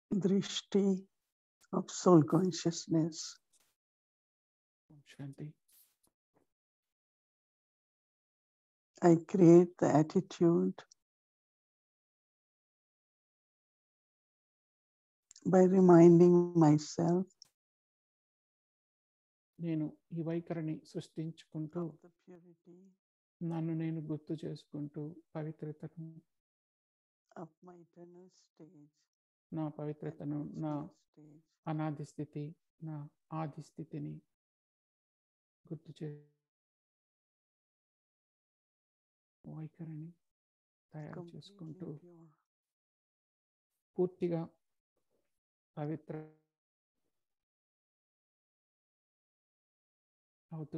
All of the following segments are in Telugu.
drishti of soul consciousness. Om Shanti I create the attitude by reminding myself నేను ఈ వైఖరిని సృష్టించుకుంటూ of the purity నన్ను నేను గుర్తు చేసుకుంటూ పవిత్రతను of my eternal stage. నా and పవిత్రతను నా original stage. అనాది స్థితి నా ఆది స్థితిని గుర్తు చే వైఖరిని తయారు completely చేసుకుంటూ pure. పూర్తిగా పవిత్ర అవుతూ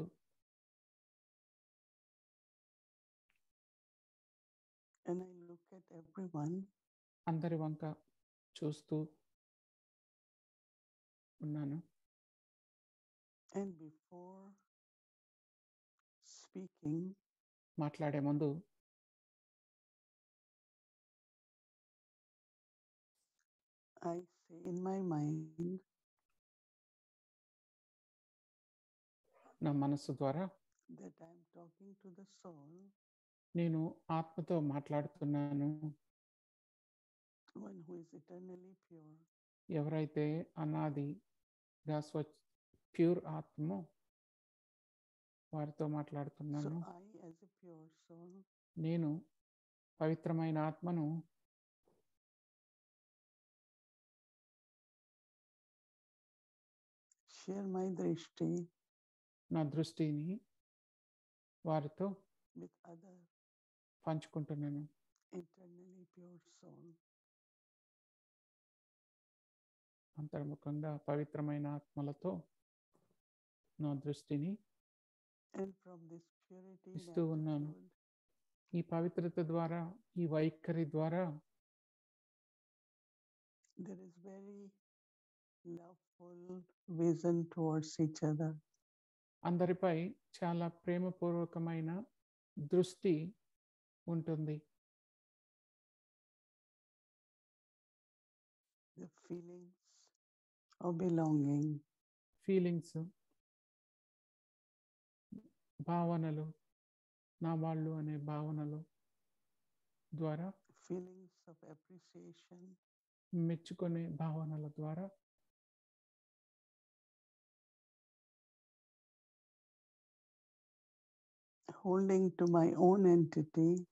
And I look at everyone అందరి వంక చూస్తూ ఉన్నాను and before speaking, మాట్లాడే ముందు I say in my mind, నా మనస్సు ద్వారా that I'm talking to the soul, నేను ఆత్మతో మాట్లాడుతున్నాను one who is eternally pure. ఎవరైతే అనాదిగా స్వ ప్యూర్ ఆత్మో వారితో So మాట్లాడుతున్నాను I, as a pure soul, నేను పవిత్రమైన ఆత్మను share my drishti నా దృష్టిని వారితో with other పంచుకుంటున్నాను eternally pure soul. అంతర్ముఖంగా పవిత్రమైన ఆత్మలతో నా దృష్టిని And from this purity and ఇస్తూ ఉన్నాను. attitude, ఈ పవిత్రత ద్వారా ఈ వైఖరి ద్వారా there is very loveful vision towards each other. అందరిపై చాలా ప్రేమపూర్వకమైన దృష్టి ఉంటుంది The feelings of belonging, feelings భావనలు నా వాళ్ళు అనే భావనలు ద్వారా feelings of appreciation, మెచ్చుకునే భావనల ద్వారా holding to my own entity,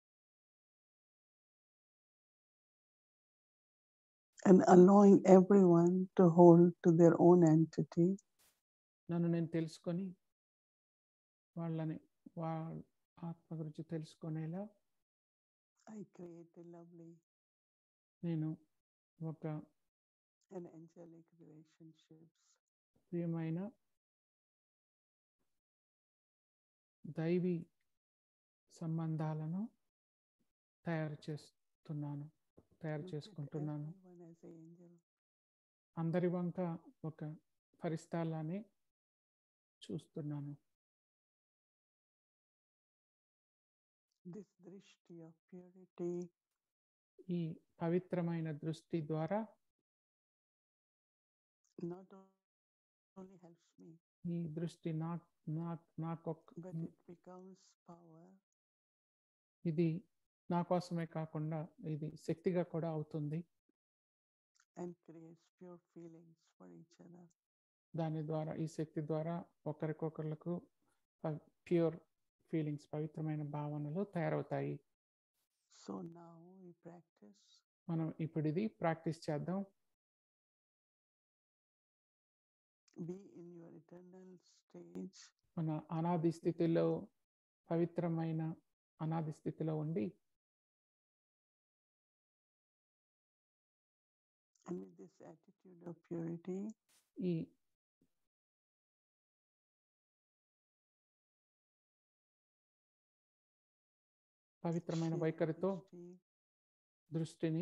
and allowing everyone to hold to their own entity. నన్ను నేను తెలుసుకొని వాళ్ళని వాళ్ళ ఆత్మ గురించి తెలుసుకునేలా I create a lovely నేను ఒక and angelic relationships ప్రియమైన దైవీ సంబంధాలను తయారు చేస్తున్నాను తయారు Look at చేసుకుంటున్నాను everyone as an angel. అందరి వంక ఒక ఫరిస్తాలానే చూస్తున్నాను This drishti of purity ఈ పవిత్రమైన దృష్టి ద్వారా not only helps me, ఈ దృష్టి నా నా నాకొక but it becomes power ఇది నా కోసమే కాకుండా ఇది శక్తిగా కూడా అవుతుంది and creates pure feelings for each other. దాని ద్వారా ఈ శక్తి ద్వారా ఒకరికొకరికి ప్యూర్ ఫీలింగ్స్ పవిత్రమైన భావనలు తయారవుతాయి So now we practice మనం ఇప్పుడు ఇది ప్రాక్టీస్ చేద్దాం be in your eternal stage మన అనాది స్థితిలో పవిత్రమైన అనాది స్థితిలో ఉండి and with this attitude of purity ఈ పవిత్రమైన share వైఖరితో drishti దృష్టిని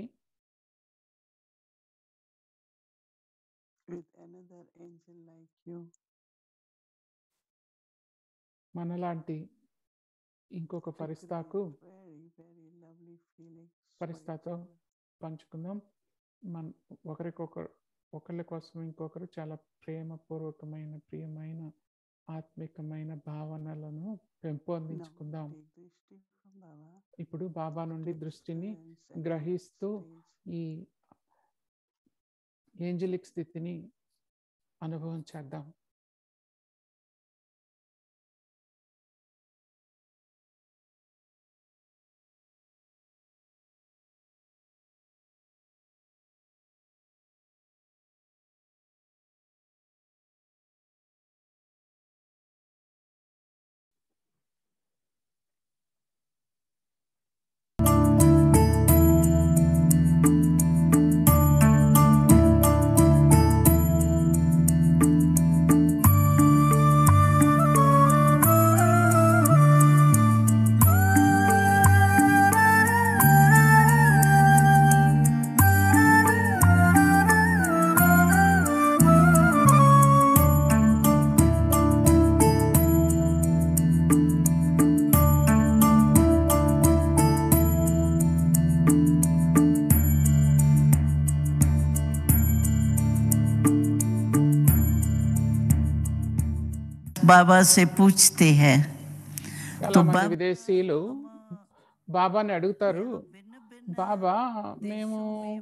with another angel like you మనలాంటి ఇంకొక to create ఫరిస్తాకు very very lovely feelings for each ఫరిస్తాతో other. పంచుకుందాం మన ఒకరికొకరు ఒకరి కోసం ఇంకొకరు చాలా ప్రేమపూర్వకమైన ప్రియమైన ఆత్మికమైన భావనలను పెంపొందించుకుందాం Now take drishti from Baba. ఇప్పుడు బాబా నుండి Take దృష్టిని sense and గ్రహిస్తూ stage. ఈ ఏంజలిక్ స్థితిని అనుభవం చేద్దాం बाबा से पूछते हैं చాలా మంది బా- విదేశీయులు బాబాని అడుగుతారు బాబా మేము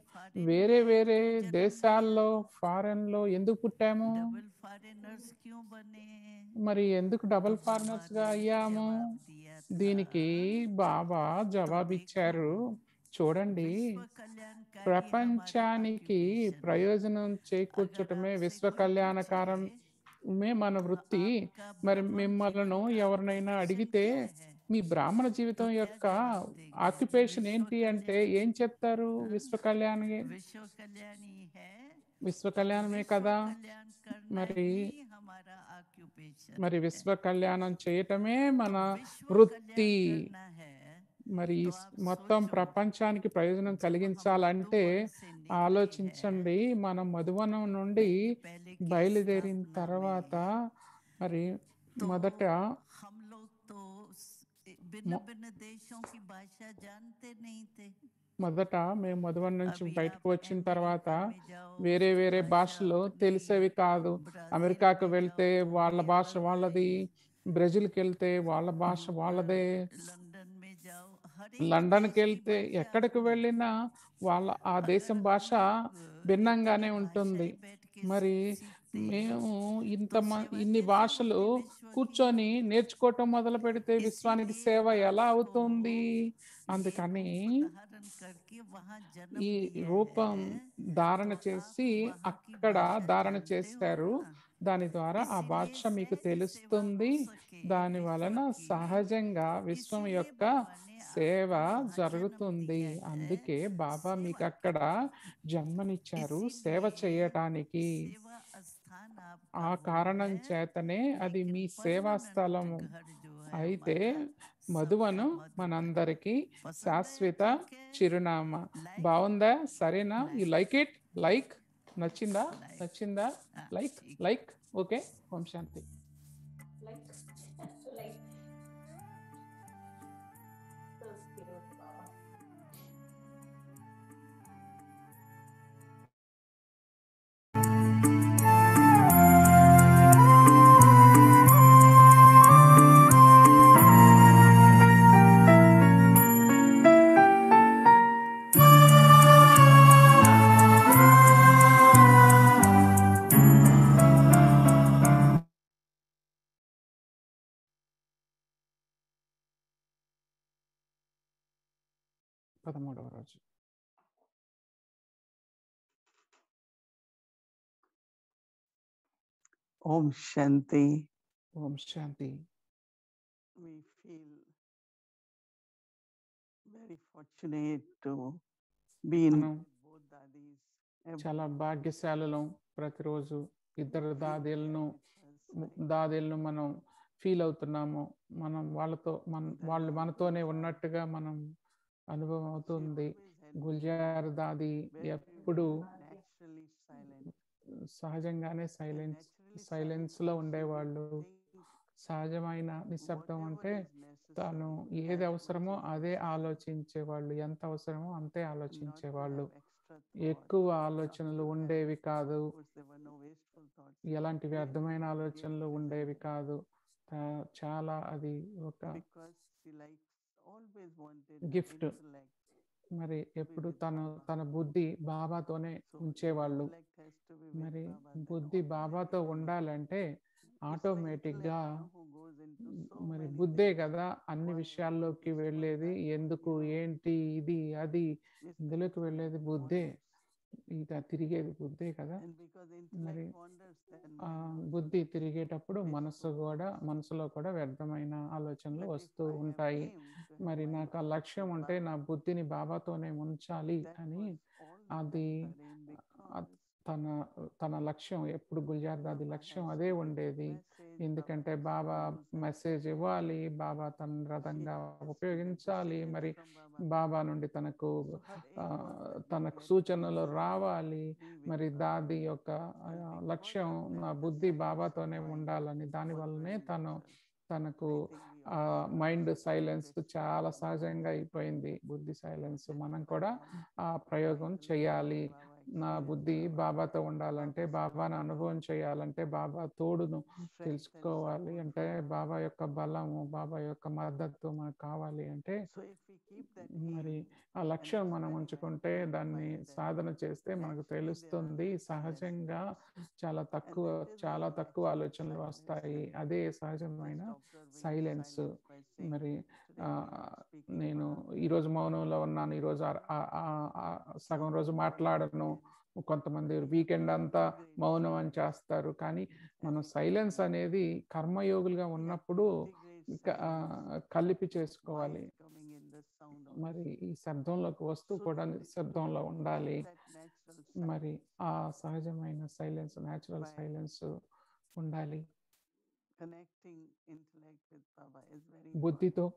వేరే వేరే దేశాల్లో ఫారెన్ లో ఎందుకు పుట్టాము डबल फॉरेनर्स क्यों बने మరి ఎందుకు డబుల్ ఫారినర్స్ గా అయ్యాము दिया దీనికి బాబా జవాబిచ్చారు చూడండి विश्व कल्याणकारी ప్రపంచానికి हमारा occupation ప్రయోజనం చేకూర్చటమే విశ్వ కళ్యాణకారం మే మన వృత్తి మరి మిమ్మల్ని ఎవరినైనా అడిగితే మీ బ్రాహ్మణ జీవితం యొక్క ఆక్యుపేషన్ ఏంటి అంటే ఏం చెప్తారు విశ్వ కళ్యాణి विश्व कल्याणी है విశ్వ కళ్యాణమే కదా कल्याण करना మరి ही हमारा occupation మరి విశ్వ కళ్యాణం చేయటమే మన विश्व వృత్తి कल्याण करना है మరి ఈ స్- మొత్తం ప్రపంచానికి ప్రయోజనం కలిగించాలంటే ఆలోచించండి మనం మధువనం నుండి पहले की బయలుదేరిన स्थापना తర్వాత में మరి మొదట हम लोग तो भिन्न भिन्न देशों की भाषा जानते नहीं थे మొదట మేము మధువన్ నుంచి अभी బయటకు आप వచ్చిన తర్వాత अमेरिका में जाओ, వేరే వేరే भाषा భాషలు अपनी, తెలిసేవి కాదు ब्राजील అమెరికాకు में వెళ్తే जाओ, వాళ్ళ नेपाल భాష में, వాళ్ళది బ్రెజిల్కి వెళ్తే వాళ్ళ భాష వాళ్ళదే లండన్ में जाओ हर एक లండన్కి देश की వెళ్తే भाषा ఎక్కడికి अपनी। వెళ్ళినా వాళ్ళ ఆ దేశం భాష భిన్నంగానే ఉంటుంది మరి మేము ఇంత మ- ఇన్ని భాషలు కూర్చొని నేర్చుకోవటం మొదలు పెడితే విశ్వానికి సేవ ఎలా అవుతుంది అందుకని धारण करके वहाँ जन्म ఈ लिया రూపం है, ధారణ तो చేసి आप वहाँ की అక్కడ भाषा ధారణ जानते हो చేస్తారు ना? దాని ద్వారా ఆ इसीलिए భాష మీకు सहज सेवा తెలుస్తుంది हो सके దాని विश्व వలన की। సహజంగా విశ్వం इसीलिए యొక్క बाबा ने సేవ आपको वहाँ జరుగుతుంది जन्म दिया है, అందుకే బాబా మీకు सेवा అక్కడ జన్మనిచ్చారు సేవ इसीलिए చేయటానికి सेवा स्थान आपका ఆ वो కారణం है, చేతనే అది लेकिन మీ సేవా permanent స్థలము घर जो है అయితే हमारा, మధువను सबका मधुबन। మనందరికీ पसंद है? శాశ్వత ठीक है? చిరునామా Like? బాగుందా సరేనా యు లైక్ ఇట్ లైక్ నచ్చిందా Like. నచ్చిందా Ah, లైక్ ठीक. Like okay Om Shanti like like so cute baba పదమూడవ రోజు Om Shanti. Om Shanti We feel very fortunate to be in మనం both daddies. every చాలా భాగ్యశాలులం ప్రతిరోజు ఇద్దరు day దాదీలను with us, like దాదీలను మనం ఫీల్ అవుతున్నాము మనం వాళ్ళతో మన వాళ్ళు మనతోనే ఉన్నట్టుగా మనం అనుభవం she అవుతుంది always had గుల్జార్ దాది very ఎప్పుడు naturally silent. సహజంగానే సైలెన్స్ naturally సైలెన్స్ silent లో means she ఉండేవాళ్ళు would think సహజమైన నిశ్శబ్దం whatever అంటే is necessary, తాను that ఏది would అవసరమో be అదే ఆలోచించేవాళ్ళు ఎంత అవసరమో అంతే not to ఆలోచించేవాళ్ళు have extra ఎక్కువ ఆలోచనలు ఉండేవి కాదు Of course, there were no wasteful thoughts. ఎలాంటి వ్యర్థమైన was a ఆలోచనలు gift, ఉండేవి isn't it? కాదు తా- చాలా అది ఒక Because she likes always wanted Gift. intellect. మరి ఎప్పుడు with తను Baba. తన బుద్ధి బాబాతోనే So ఉంచేవాళ్ళు intellect has to be with మరి Baba, then బుద్ధి బాబాతో automatically ఉండాలంటే it's the ఆటోమేటిక్గా intellect, no, who goes into so మరి many బుద్ధే things. కదా అన్ని Why, విషయాల్లోకి this, why వెళ్ళేది that, why, ఎందుకు you know, ఏంటి ఇది అది it's the ఇందులోకి వెళ్ళేది intellect బుద్ధే wanders. ఇక తిరిగేది బుద్ధే కదా And because మరి intellect wanders, then ఆ mind also బుద్ధి తిరిగేటప్పుడు మనసు wasteful కూడా thoughts. మనసులో కూడా వ్యర్థమైన ఆలోచనలు But if వస్తూ I have ఉంటాయి aim to have మరి my నాకు ఆ mind లక్ష్యం with ఉంటే Baba, నా బుద్ధిని బాబాతోనే ఉంచాలి that అని was all the అది time her aim because తన తన లక్ష్యం ఎప్పుడు గుల్జార్ దాది Baba లక్ష్యం has అదే to give ఉండేది message, ఎందుకంటే has Baba rules and message ఇవ్వాలి బాబా తన she రథంగా has to get ఉపయోగించాలి decisions మరి from Baba. బాబా నుండి తనకు So her ఆ, aim was that we తనకు get సూచనలు peace, రావాలి be with మరి Baba. దాది యొక్క ఆ, And because లక్ష్యం of that, నా the బుద్ధి silence of బాబాతోనే mind ఉండాలని దాని was వల్లనే very తను natural. తనకు I think we ఆ all should mind learn to silence respect చాలా Baba సహజంగా more. అయిపోయింది బుద్ధి సైలెన్స్ That మనం if I కూడా want ఆ ప్రయోగం my life చేయాలి with Baba, నా experience బుద్ధి Baba, బాబాతో ఉండాలంటే Baba's బాబాను company, అనుభవం చేయాలంటే బాబా తోడును strength and తెలుసుకోవాలి support అంటే from Baba. బాబా యొక్క బలము బాబా యొక్క మద్దతు మనకు కావాలి అంటే So if we keep that మరి aim, ఆ లక్ష్యం it's మనం very, very ఉంచుకుంటే clear, దాన్ని find that సాధన చేస్తే మనకు naturally there are తెలుస్తుంది few less సహజంగా thoughts. చాలా And తక్కువ that is చాలా the తక్కువ natural ఆలోచనలు silence వస్తాయి and అదే సహజమైన just observing silence silence by saying, మరి today ఆ, we are not speaking నేను Baba. ఈరోజు మౌనంలో ఉన్నాను ఈరోజు ఆ- ఆ- ఆ- ఆ సగం రోజు మాట్లాడను కొంతమంది వీకెండ్ అంతా మౌనం అని చేస్తారు కానీ మనం సైలెన్స్ అనేది కర్మయోగులుగా ఉన్నప్పుడు క- ఆ, కలిపి చేసుకోవాలి మరి ఈ శబ్దంలోకి వస్తూ కూడా శబ్దంలో ఉండాలి మరి ఆ సహజమైన సైలెన్స్ న్యాచురల్ Right. సైలెన్స్ ఉండాలి connecting intellect with Baba is very బుద్ధితో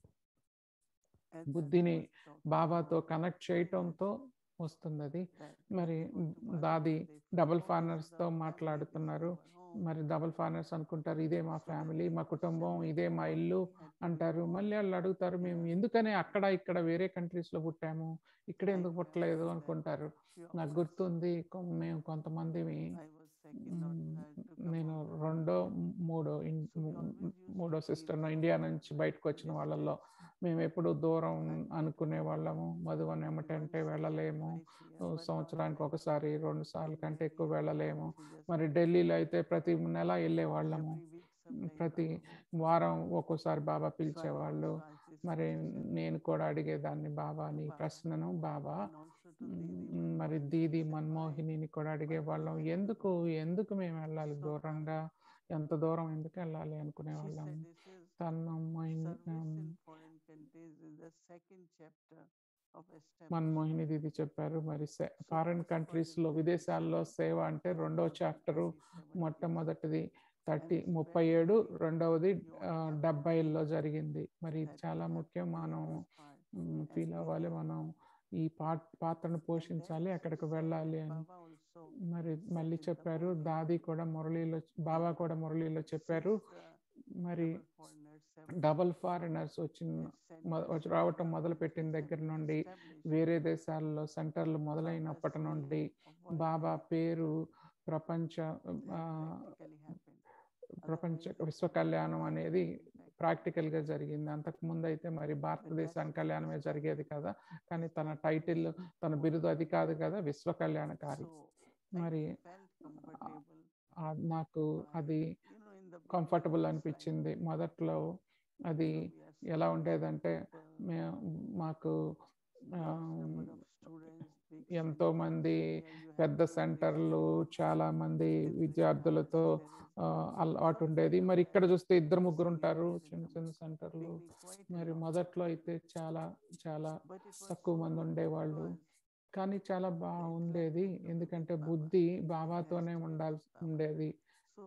important. As Dada బుద్ధిని was talking బాబాతో about, కనెక్ట్ చేయటంతో వస్తుంది అది that మరి they go to work దాది and they feel, double "Oh, this is foreigners తో our family, this is మాట్లాడుతున్నారు our home." మరి డబుల్ ఫార్నర్స్ అనుకుంటారు ఇదే మా So then ఫ్యామిలీ they మా కుటుంబం question ఇదే that, మా "Why ఇల్లు we had to అంటారు be మళ్ళీ born వాళ్ళు అడుగుతారు మేము here?" ఎందుకని అక్కడ ఇక్కడ వేరే కంట్రీస్ లో పుట్టాము ఇక్కడ I ఎందుకు remember పుట్టలేదు that అనుకుంటారు few of నాకు us- గుర్తుంది కొ- మేము కొంతమంది I was second or um, third to come నేను out. రెండో మూడో ఇన్- So we ము- always used to మూడో feel సిస్టర్ so ఇండియా నుంచి బయటకు వచ్చిన distant. వాళ్ళల్లో మేము ఎప్పుడు దూరం And అనుకునే వాళ్ళము మధువన్ once ఏమిటంటే or వెళ్ళలేము twice a year, oh but not సంవత్సరానికి very ఒకసారి రెండు సార్లు కంటే very ఎక్కువ often, వెళ్ళలేము we just మరి went ఢిల్లీలో అయితే ప్రతి నెల వెళ్ళే వాళ్ళము every week sometimes ప్రతి Baba would వారం ఒక్కోసారి బాబా So I పిలిచేవాళ్ళు also asked this మరి question నేను కూడా అడిగేదాన్ని బాబాని Baba ప్రశ్నను బాబా and also to um, Didi మరి Manmohan. Didi I said, "Why?" Manmohini కూడా అడిగేవాళ్ళం have to ఎందుకు go? ఎందుకు మేము వెళ్ళాలి So దూరంగా ఎంత దూరం ఎందుకు వెళ్ళాలి అనుకునే She వాళ్ళం said this is తను మైన్- service um, in foreign countries is the second chapter of Manmohini establishment. Didi చెప్పారు మరి So foreign first countries was లో in విదేశాల్లో 37, సేవ అంటే then రెండో was in chapter early 70s. మొట్టమొదటిది థర్టీ it's ముప్పై very, ఏడు very రెండవది you ఆ, all have to డెబ్బైల్లో feel జరిగింది మరి ఇది that చాలా we have ముఖ్యం to play మనం this part. ఫీల్ we అవ్వాలి have. మనం ఈ పా పాత్రను And then పోషించాలి she అక్కడికి said వెళ్ళాలి that అని Baba also మరి said మళ్ళీ in the చెప్పారు morning, దాది కూడా మురళీలో బాబా కూడా మురళీలో చెప్పారు since, uh, మరి double foreigners have double foreigners వచ్చిన sent మొ- us వచ్చి to రావటం other మొదలు పెట్టిన countries దగ్గర and we నుండి established వేరే దేశాల్లో సెంటర్లు Baba's మొదలైనప్పటి name నుండి of బాబా worldwide పేరు ప్రపంచ has ఆ, practically happened. ప్రపంచ Otherwise, it విశ్వ was కళ్యాణం very అనేది practical. ప్రాక్టికల్ గా జరిగింది అంతకు ముందు అయితే మరి భారతదేశానికి that's కళ్యాణమే his జరిగేది కదా కానీ his తన title టైటిల్ is తన బిరుదు అది కాదు కదా విశ్వ కళ్యాణకారి So మరి I felt comfortable. ఆ నాకు by, అది you know, in the beginning comfortable it's like, అనిపించింది మొదట్లో అది you know, we are ఎలా so ఉండేదంటే people, మే- మాకు large am, number of students, big ఎంతో centers మంది where you have పెద్ద to సెంటర్లు relate చాలా మంది in this విద్యార్థులతో house there is ఆ, so అలవాటు it's ఉండేది kind of మరి ఇక్కడ very చూస్తే ఇద్దరు ముగ్గురు easy, ఉంటారు easy చిన్న to చిన్న సెంటర్లు being quite a మరి lot. మొదట్లో అయితే చాలా చాలా But it was తక్కువ so మంది good ఉండేవాళ్ళు because కానీ చాలా the బాగుండేది intellect had to be ఎందుకంటే with Baba. బుద్ధి It has బాబాతోనే to be with ఉండాల్సి Baba. ఉండేది So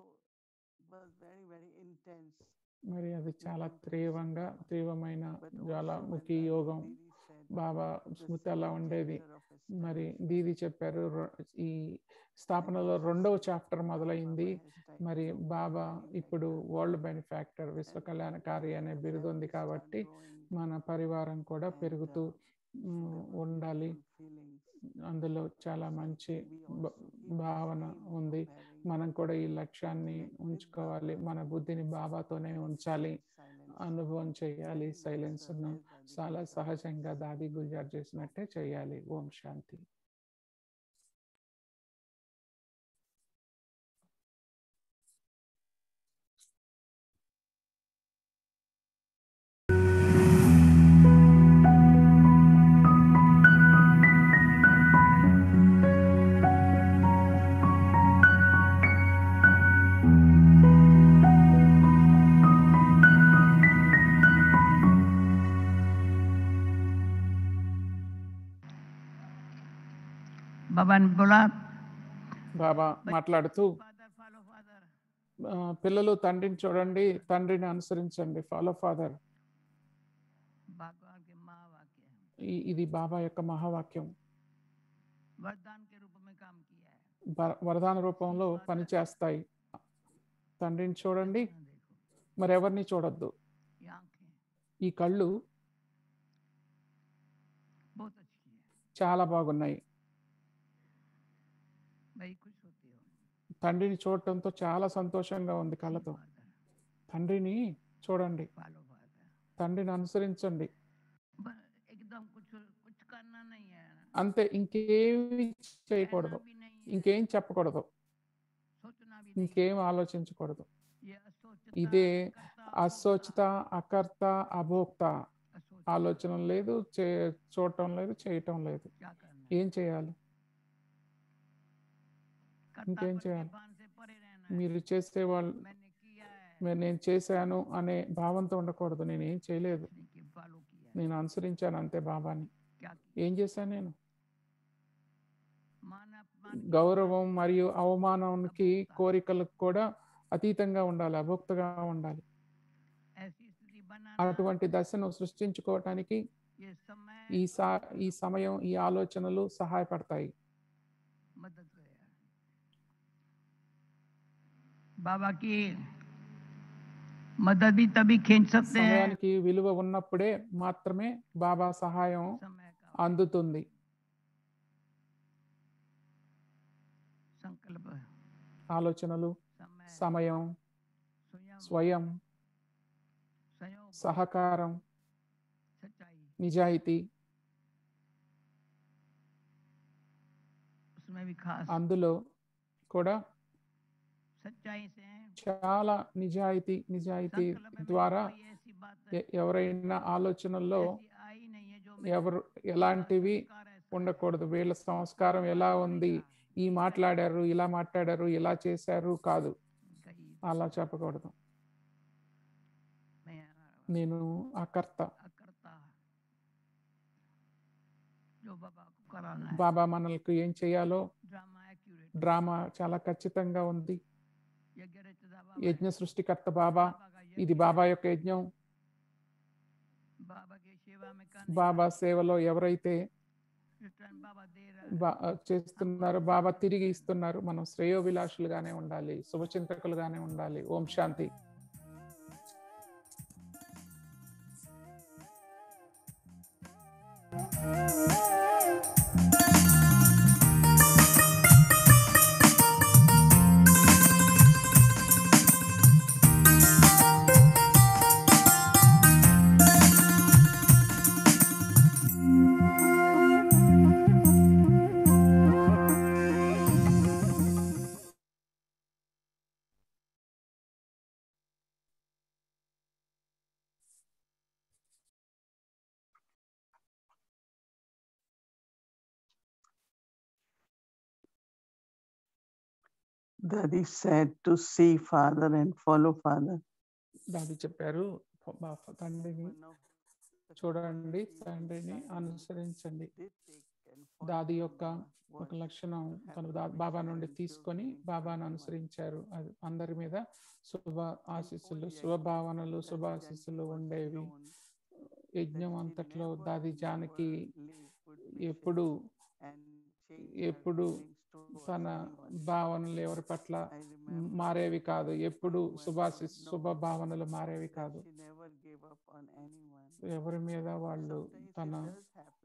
was very, very intense. మరి అది చాలా conversation. తీవ్రంగా తీవ్రమైన But జ్వాలాముఖి also when యోగం Didi said బాబా the స్మృతి అలా second ఉండేది chapter of మరి establishment, దీది చెప్పారు రొ- ఈ and స్థాపనలో then she రెండవ said, చాప్టర్ "Now మొదలైంది Baba has title మరి of world బాబా ఇప్పుడు benefactor." వరల్డ్ బెనిఫాక్టర్ విశ్వ And కళ్యాణకారి our అనే బిరుదు ఉంది family start కాబట్టి growing మన పరివారం కూడా and, పెరుగుతూ uh, so um, there were ఉండాలి beautiful feelings. అందులో చాలా మంచి we బ- also keep భావన thinking, ఉంది comparing మనం కూడా ఈ లక్ష్యాన్ని Let this ఉంచుకోవాలి Baba మన బుద్ధిని బాబాతోనే ఉంచాలి silence. అనుభవం చేయాలి Very సైలెన్స్ ను natural, as Dadi చాలా Gupta సహజంగా దాది గుల్జార్ చేసినట్టే చేయాలి ఓం శాంతి बाबा ने बोला బాబా మాట్లాడుతూ फादर फॉलो फादर ఆ, పిల్లలు తండ్రిని చూడండి తండ్రిని అనుసరించండి ఫాలో ఫాదర్ भगवान के महावाक्य है ఇది బాబా యొక్క మహావాక్యం वरदान के रूप में काम किया है వర- వరదాన రూపంలో పనిచేస్తాయి తండ్రిని చూడండి हाँ, देखो మరెవరిని చూడొద్దు ये आंखें ఈ కళ్ళు बहुत अच्छी है చాలా బాగున్నాయి भाई खुश होती हो తండ్రిని చూడటంతో చాలా సంతోషంగా ఉంది కళ్ళతో फादर తండ్రిని చూడండి फॉलो फादर తండ్రిని అనుసరించండి ब- एकदम कुछ कुछ करना नहीं है అంతే ఇంకేమి చేయకూడదు कहना भी नहीं है ఇంకేం చెప్పకూడదు सोचना भी नहीं ఇంకేం ఆలోచించకూడదు ये असोचता ఇదే करता అశోచిత అకర్త అభోక్త असोचता ఆలోచన లేదు చే చూడటం లేదు చేయటం లేదు क्या करना है ఏం చేయాలి कर्ता ఇంకేం पद के చేయాలి? भान से परे रहना है మీరు చేసే వాళ్ళు मैंने किया है "మరి నేను చేశాను అనే భావంతో ఉండకూడదు నేను ఏం చేయలేదు इसने कि फॉलो किया है నేను అనుసరించాను అంతే బాబాని क्या किया ఏం చేశాను నేను मान अपमान की గౌరవం మరియు అవమానానికి కోరికలకు కూడా అతీతంగా ఉండాలి అభోక్తగా ఉండాలి ऐसी स्थिति बनाना అటువంటి దశను సృష్టించుకోవటానికి ये समय ఈ సా ఈ సమయం ఈ ఆలోచనలు సహాయపడతాయి मदद करेगा बाबा की मदद भी तभी खींच सकते हैं సమయానికి విలువ ఉన్నప్పుడే మాత్రమే బాబా సహాయం समय का అందుతుంది संकल्प ఆలోచనలు समय సమయం स्वयं స్వయం संयोग సహకారం सच्चाई నిజాయితీ उसमें भी खास అందులో కూడా सच्चाई से చాలా నిజాయితీ నిజాయితీ संकल्प में ద్వారా कोई ऐसी बात ఎ- ఎవరైనా ఆలోచనల్లో ऐसी आई नहीं है जो मेरे ఎవరు ఎలాంటివి संस्कार ऐसा ఉండకూడదు వీళ్ళ సంస్కారం ఎలా ఉంది ఈ మాట్లాడారు ఇలా మాట్లాడారు ఇలా చేశారు కాదు कही అలా చెప్పకూడదు मैं నేను అకర్త अकर्ता जो बाबा को कराना है బాబా మనల్ని ఏం చేయాలో ड्रामा एक्यूरेट డ్రామా చాలా ఖచ్చితంగా ఉంది यज्ञ रचदा యజ్ఞ సృష్టికర్త బాబా ఇది బాబా యొక్క యజ్ఞం बाबा की सेवा में करने బాబా సేవలో ఎవరైతే रिटर्न बाबा दे रहा है బా చేస్తున్నారో బాబా తిరిగి ఇస్తున్నారు మనం శ్రేయోభిలాషులుగానే ఉండాలి శుభచింతకులుగానే ఉండాలి ఓం శాంతి Daddy said to see father and follow father. దాది చెప్పారు బా- తండ్రిని One of the చూడండి qualities తండ్రిని Sai అనుసరించండి did take and follow దాది యొక్క was ఒక లక్షణం have తను దా- permission బాబా నుండి and తీసుకొని children in బాబాను front of అనుసరించారు అది అందరి మీద శుభ ఆశీస్సులు all శుభ the భావనలు activities శుభ that ఆశీస్సులు Janki was ఉండేవి known యజ్ఞం that she అంతట్లో never, దాది జానకి never live with ఎప్పుడు patience and change her ఎప్పుడు feelings towards తన anyone. భావనలు ఎవరి పట్ల I remember మారేవి కాదు ఎప్పుడు someone శుభాశి was శుభ known భావనలు మారేవి that కాదు She never gave up on anyone. ఎవరి మీద వాళ్ళు Sometimes తన it does happen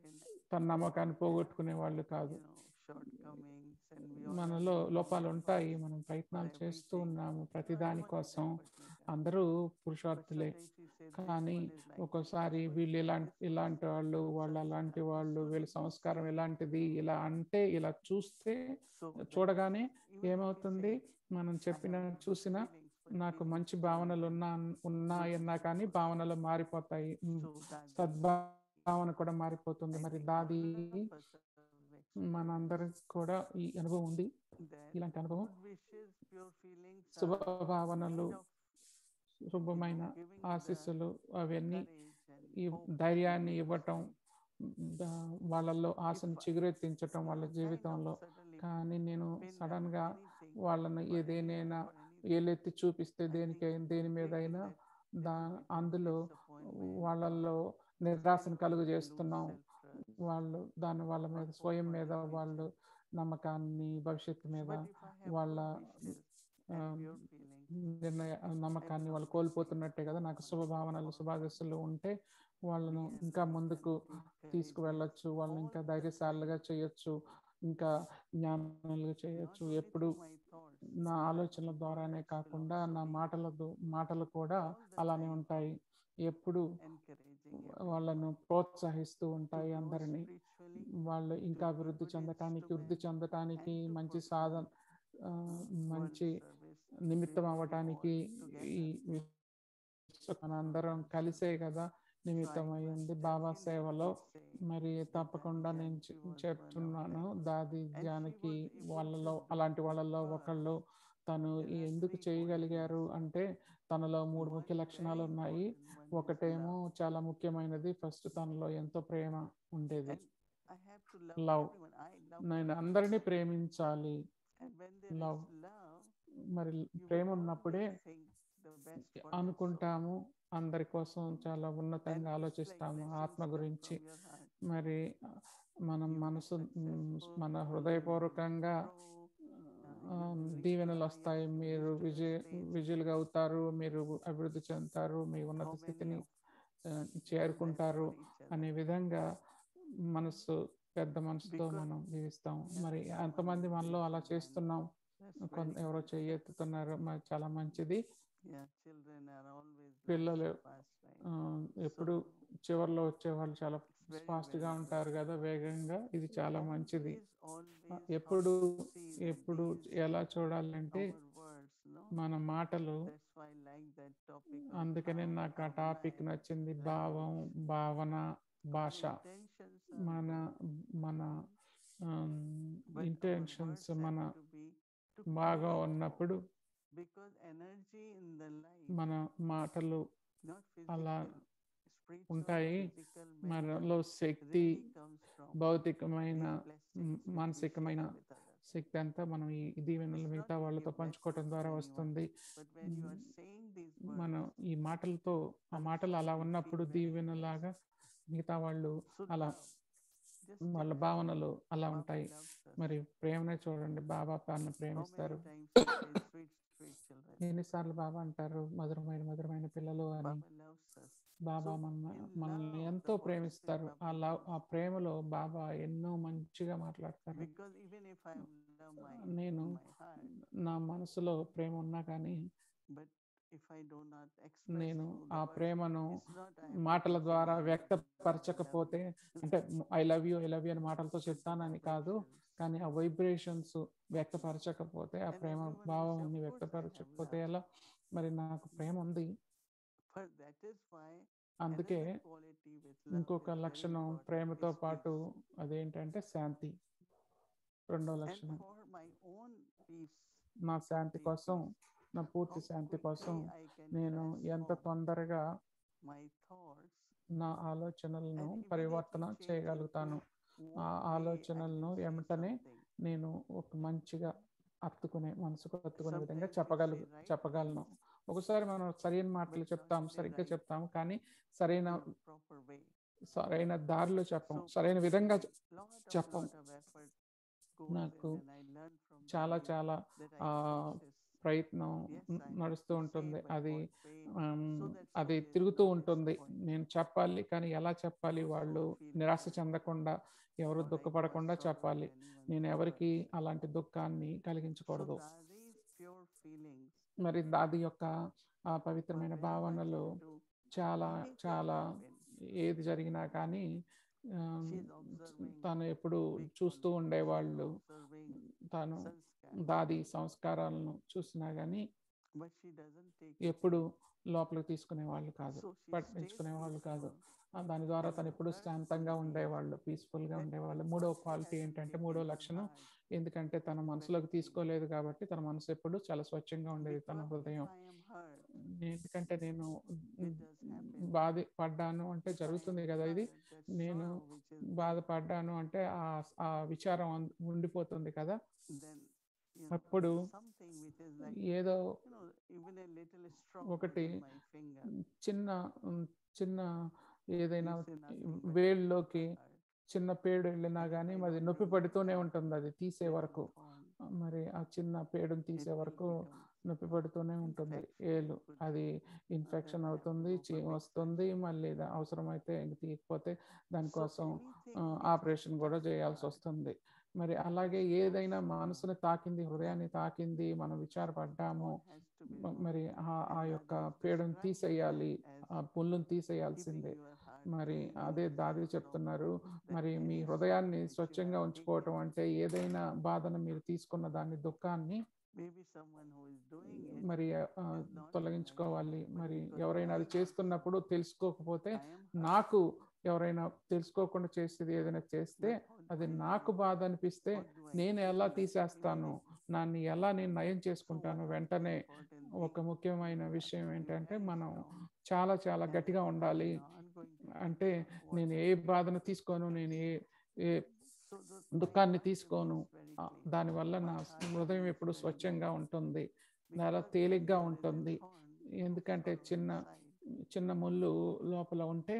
తన నమ్మకాన్ని పోగొట్టుకునే వాళ్ళు కాదు you know, shortcomings and we all are మనలో doing లోపాలు our ఉంటాయి part మనం ప్రయత్నాలు for చేస్తూ everything. ఉన్నాము ప్రతి Everyone దాని has కోసం effort in that. అందరూ But పురుషార్థులే sometimes we say this కానీ one is like ఒక్కోసారి this, వీళ్ళు this ఇలాంటి one ఇలాంటి వాళ్ళు వాళ్ళు అలాంటి వాళ్ళు వీళ్ళ సంస్కారం ఇలాంటిది ఇలా అంటే ఇలా చూస్తే So when చూడగానే even if we ఏమవుతుంది say, మనం "I చెప్పిన have good చూసినా feelings, but నాకు feelings మంచి do భావనలు not ఉన్నా ఉన్నాయన్నా కానీ భావనలు మారిపోతాయి ఉమ్, So that is సద్భావన కూడా మారిపోతుంది I మరి think దాది all of us have experienced మనందరికి కూడా ఈ అనుభవం ఉంది that ఇలాంటి అనుభవం good wishes, pure feelings are శుభ kind భావనలు of, you know, శుభమైన giving the ఆశీస్సులు అవన్నీ courage and ఈ hope ధైర్యాన్ని in ఇవ్వటం person. దా- వాళ్ళల్లో ఆశను If I- చిగురెత్తించటం వాళ్ళ kind of జీవితంలో suddenly కానీ నేను pin them సడన్ on గా anything, వాళ్ళని for ఏదేనైనా anyone, for anything, ఏలెత్తి చూపిస్తే I దేనికి think దేని I మీద feel అయినా that it the will lead to అందులో disappointment, వాళ్ళల్లో kind నిరాశను of కలుగు lose చేస్తున్నాం self-trust. వాళ్ళు దాని వాళ్ళ మీద hope స్వయం for the మీద future. వాళ్ళు నమ్మకాన్ని భవిష్యత్తు మీద But if I have వాళ్ళ good wishes ఆ, and pure feelings, నిర్ణయ నమ్మకాన్ని వాళ్ళు always కోల్పోతున్నట్టే కదా నాకు say, శుభభావనలు "Oh, శుభాదశలు ఉంటే వాళ్ళను be ఇంకా enlightened, ముందుకు encouraged, తీసుకువెళ్ళొచ్చు వాళ్ళని all ఇంకా the ధైర్యశాలుగా time, చేయొచ్చు ఇంకా జ్ఞానులుగా not చేయొచ్చు only ఎప్పుడు through my thoughts, నా but ఆలోచనల my ద్వారానే words will కాకుండా also నా be మాటల దు- మాటలు కూడా all the అలానే time ఉంటాయి ఎప్పుడు encouraging వాళ్ళను everyone ప్రోత్సహిస్తూ to ఉంటాయి grow అందరినీ spiritually, వాళ్ళు ఇంకా be అభివృద్ధి good చెందటానికి వృద్ధి instruments చెందటానికి and to మంచి perform సాధన ఆ, world మంచి service నిమిత్తం with you అవ్వటానికి all ఈ together. విశ్వ- మనందరం కలిసే కదా నిమిత్తం అయ్యింది బాబా సేవలో మరి తప్పకుండా నేను చె- చెప్తున్నాను దాది జానకి వాళ్ళలో అలాంటి వాళ్ళలో ఒకళ్ళు తను ఎందుకు చేయగలిగారు అంటే తనలో మూడు ముఖ్య లక్షణాలు ఉన్నాయి ఒకటేమో చాలా ముఖ్యమైనది ఫస్ట్ తనలో ఎంతో ప్రేమ ఉండేది I have to love, love. everyone. I love నేను people. అందరినీ ప్రేమించాలి And when there is love. love, మరి you will ప్రేమ ఉన్నప్పుడే always think the best for your soul. అనుకుంటాము అందరి కోసం చాలా And ఉన్నతంగా it's like ఆలోచిస్తాము blessings ఆత్మ come గురించి from your heart. మరి ఆ, మనం You will be మనసు మ్, successful, మన you will హృదయపూర్వకంగా grow, ఆ, you will reach దీవెనలు the వస్తాయి highest, మీరు reach to the Vijaya stage. విజయులుగా అవుతారు మీరు అభివృద్ధి చెందుతారు మీ ఉన్నత How many స్థితిని of ఆ, us do చేరుకుంటారు that for each other? అనే విధంగా మనసు పెద్ద మనసుతో Because మనం జీవిస్తాం that's మరి someone ఎంతమంది who మనలో gives అలా you one. చేస్తున్నాం That's కొంత very ఎవరో good. చెయ్యెత్తుతున్నారు మరి చాలా మంచిది Yeah, children are always last పిల్లలు so fast, right? ఆ, ఎప్పుడు So, చివరిలో వచ్చే వాళ్ళు చాలా it's very, ఫాస్ట్ very గా good. ఉంటారు కదా వేగంగా ఇది చాలా మంచిది Always, always ఆ, how ఎప్పుడు to see that ఎప్పుడు these, ఎలా చూడాలంటే our words, no? మన మాటలు That's why I like that topic of అందుకనే how నాకు ఆ our టాపిక్ mind, నచ్చింది language, భావం భావన our భాష intentions are మన good, మన but our ఇంటెన్షన్స్ words మన have to be to బాగా create hope. ఉన్నప్పుడు Because energy in the life, మన మాటలు not అలా physical, spiritual, ఉంటాయి. physical, mental, మనలో శక్తి really comes from భౌతికమైన these blessings which we మానసికమైన share with others. శక్తి అంతా మనం ఈ దీవెనలు It's మిగతా not to వాళ్ళతో give పంచుకోవటం blessings ద్వారా to anyone, వస్తుంది But when you are Mm, saying these మనం words, ఈ మాటలతో ఆ other మాటలు అలా people will ఉన్నప్పుడు feel very దీవెనలాగా మిగతా వాళ్ళు so అలా love. Just వాళ్ళ take భావనలు అలా Baba ఉంటాయి loves us. మరి ప్రేమనే చూడండి బాబా తను How ప్రేమిస్తారు many times we say sweet, sweet children? ఎన్నిసార్లు బాబా అంటారు మధురమైన మధురమైన పిల్లలు అని Baba loves us. Baba So మన in మనల్ని love, ఎంతో the Holy ప్రేమిస్తారు Spirit, ఆ Baba లవ్ ఆ loves. ప్రేమలో బాబా ఎన్నో మంచిగా మాట్లాడతారు Because even if I love my, నేను in my heart, నా మనసులో ప్రేమ ఉన్నా కానీ but if I do not express నేను through the ఆ words, ప్రేమను it's not I am మాటల not ద్వారా saying I love you, వ్యక్తపరచకపోతే I love you. అంటే I love you I love you అని మాటలతో చెప్తానని కాదు Vibrations. కానీ ఆ వైబ్రేషన్స్ వ్యక్తపరచకపోతే ఆ And Prema everyone will say, భావాన్ని "Of course I have వ్యక్తపరచకపోతే love." ఎలా మరి నాకు ప్రేమ ఉంది But that is why అందుకే another quality with love ఇంకొక is very లక్షణం important ప్రేమతో is పాటు peace. అదేంటంటే శాంతి రెండో And లక్షణం for my own peace, నా శాంతి complete కోసం peace, నా పూర్తి how శాంతి కోసం quickly I can నేను ఎంత transform తొందరగా my thoughts నా ఆలోచనలను and పరివర్తన immediately change చేయగలుగుతాను into ఆ what way I ఆలోచనలను can say వెంటనే something. నేను ఒక మంచిగా అత్తుకునే మనసుకు అత్తుకునే విధంగా Sometimes we చెప్పగలు say right చెప్పగలను ఒకసారి మనం సరైన మాటలు But చెప్తాం not the సరిగ్గా right చెప్తాం కానీ సరైన in a proper way. సరైన దారిలో చెప్పం So, సరైన విధంగా చె- lot of చెప్పం. lot of effort goes నాకు in and I learn from చాలా Dadi చాలా that ఆ, I process. ప్రయత్నం Yes, న- I have నడుస్తూ to say ఉంటుంది by అది what way am, so that అది someday will తిరుగుతూ not ఉంటుంది disappoint. నేను చెప్పాలి కానీ ఎలా చెప్పాలి So వాళ్ళు feel నిరాశ better. చెందకుండా ఎవరు what I call దుఃఖపడకుండా sorrow చెప్పాలి in anyone's నేను life. ఎవరికి అలాంటి దుఃఖాన్ని So కలిగించకూడదు Dadi's pure feelings మరి దాది యొక్క ఆ were పవిత్రమైన very much భావనలు into చాలా anything చాలా happen. ఏది జరిగినా కానీ ఆ, She's observing తను ఎప్పుడు big చూస్తూ ones, ఉండేవాళ్ళు observing తను sanskar, దాది సంస్కారాలను చూసినా కానీ but she doesn't take it. ఎప్పుడు లోపలికి తీసుకునే వాళ్ళు కాదు So she పట్టించుకునే stays వాళ్ళు కాదు peaceful. ఆ దాని ద్వారా And తను ఎప్పుడు her శాంతంగా secret ఉండేవాళ్ళు peaceful గా that ఉండేవాళ్ళు he మూడో first క్వాలిటీ hasn't ఏంటంటే taken మూడో his లక్షణం heart ఎందుకంటే తన very మనసులోకి clean. తీసుకోలేదు కాబట్టి తన మనసు ఎప్పుడు చాలా స్వచ్ఛంగా ఉండేది తన Because if హృదయం I am hurt, ఎందుకంటే నేను it does happen. బాధ పడ్డాను అంటే If I జరుగుతుంది am కదా ఇది hurt, that నేను sorrow which is there, బాధపడ్డాను అంటే ఆ ఆ విచారం అన్- ఉండిపోతుంది కదా then, you know, అప్పుడు something which is like, ఏదో you know, even a little stroke ఒకటి within my finger చిన్న ఉమ్, చిన్న ఏదైనా is nothing but వేళ్ళలోకి hurt. చిన్న పేడు వెళ్ళినా That కానీ kind అది of నొప్పి feeling పడుతూనే is ఉంటుంది అది తీసే little వరకు thorn. మరి ఆ చిన్న పేడుని It తీసే will వరకు become నొప్పి పడుతూనే ఉంటుంది infection, ఏలు could అది be ఇన్ఫెక్షన్ other అవుతుంది have చీమ open వస్తుంది మళ్ళీ దా- అవసరమైతే ఇంక తీయకపోతే So దానికోసం anything which ఆపరేషన్ కూడా touches చేయాల్సి heart, వస్తుంది మరి అలాగే ఏదైనా మనసుని తాకింది హృదయాన్ని తాకింది మనం విచారపడ్డాము what has to be మ- removed. మరి ఆ ఆ And యొక్క that is పేడను describing తీసేయాలి that ఆ as పుల్లును keeping తీసేయాల్సిందే your heart మరి clean అదే is దాది also చెప్తున్నారు that మరి మీ any హృదయాన్ని sorrow which you స్వచ్ఛంగా have ఉంచుకోవటం taken, అంటే ఏదైనా బాధను మీరు తీసుకున్న దాన్ని దుఃఖాన్ని maybe someone who is doing it, మరి ఆ, is not తొలగించుకోవాలి realizing, but మరి because ఎవరైనా అది I చేస్తున్నప్పుడు తెలుసుకోకపోతే I am hurt, నాకు ఎవరైనా తెలుసుకోకుండా చేసేది ఏదైనా చేస్తే but how do అది I నాకు remove బాధ it? అనిపిస్తే What do I నేను do ఎలా to తీసేస్తాను clean it? నన్ను ఎలా నేను నయం So చేసుకుంటాను one of the వెంటనే important ఒక things ముఖ్యమైన we have విషయం to be ఏంటంటే very మనం strong. చాలా చాలా that గట్టిగా I'm ఉండాలి not going to అంటే take what నేను has ఏ been బాధను done. తీసుకోను నేను ఏ ఏ So the- my దుఃఖాన్ని heart తీసుకోను remains very ఆ, clean. దానివల్ల My నా heart హృదయం remains ఎప్పుడు very స్వచ్ఛంగా warm. ఉంటుంది చాలా Because if తేలిగ్గా there is a ఉంటుంది thorn of ఎందుకంటే sorrow చిన్న inside, చిన్న ముళ్ళు లోపల ఉంటే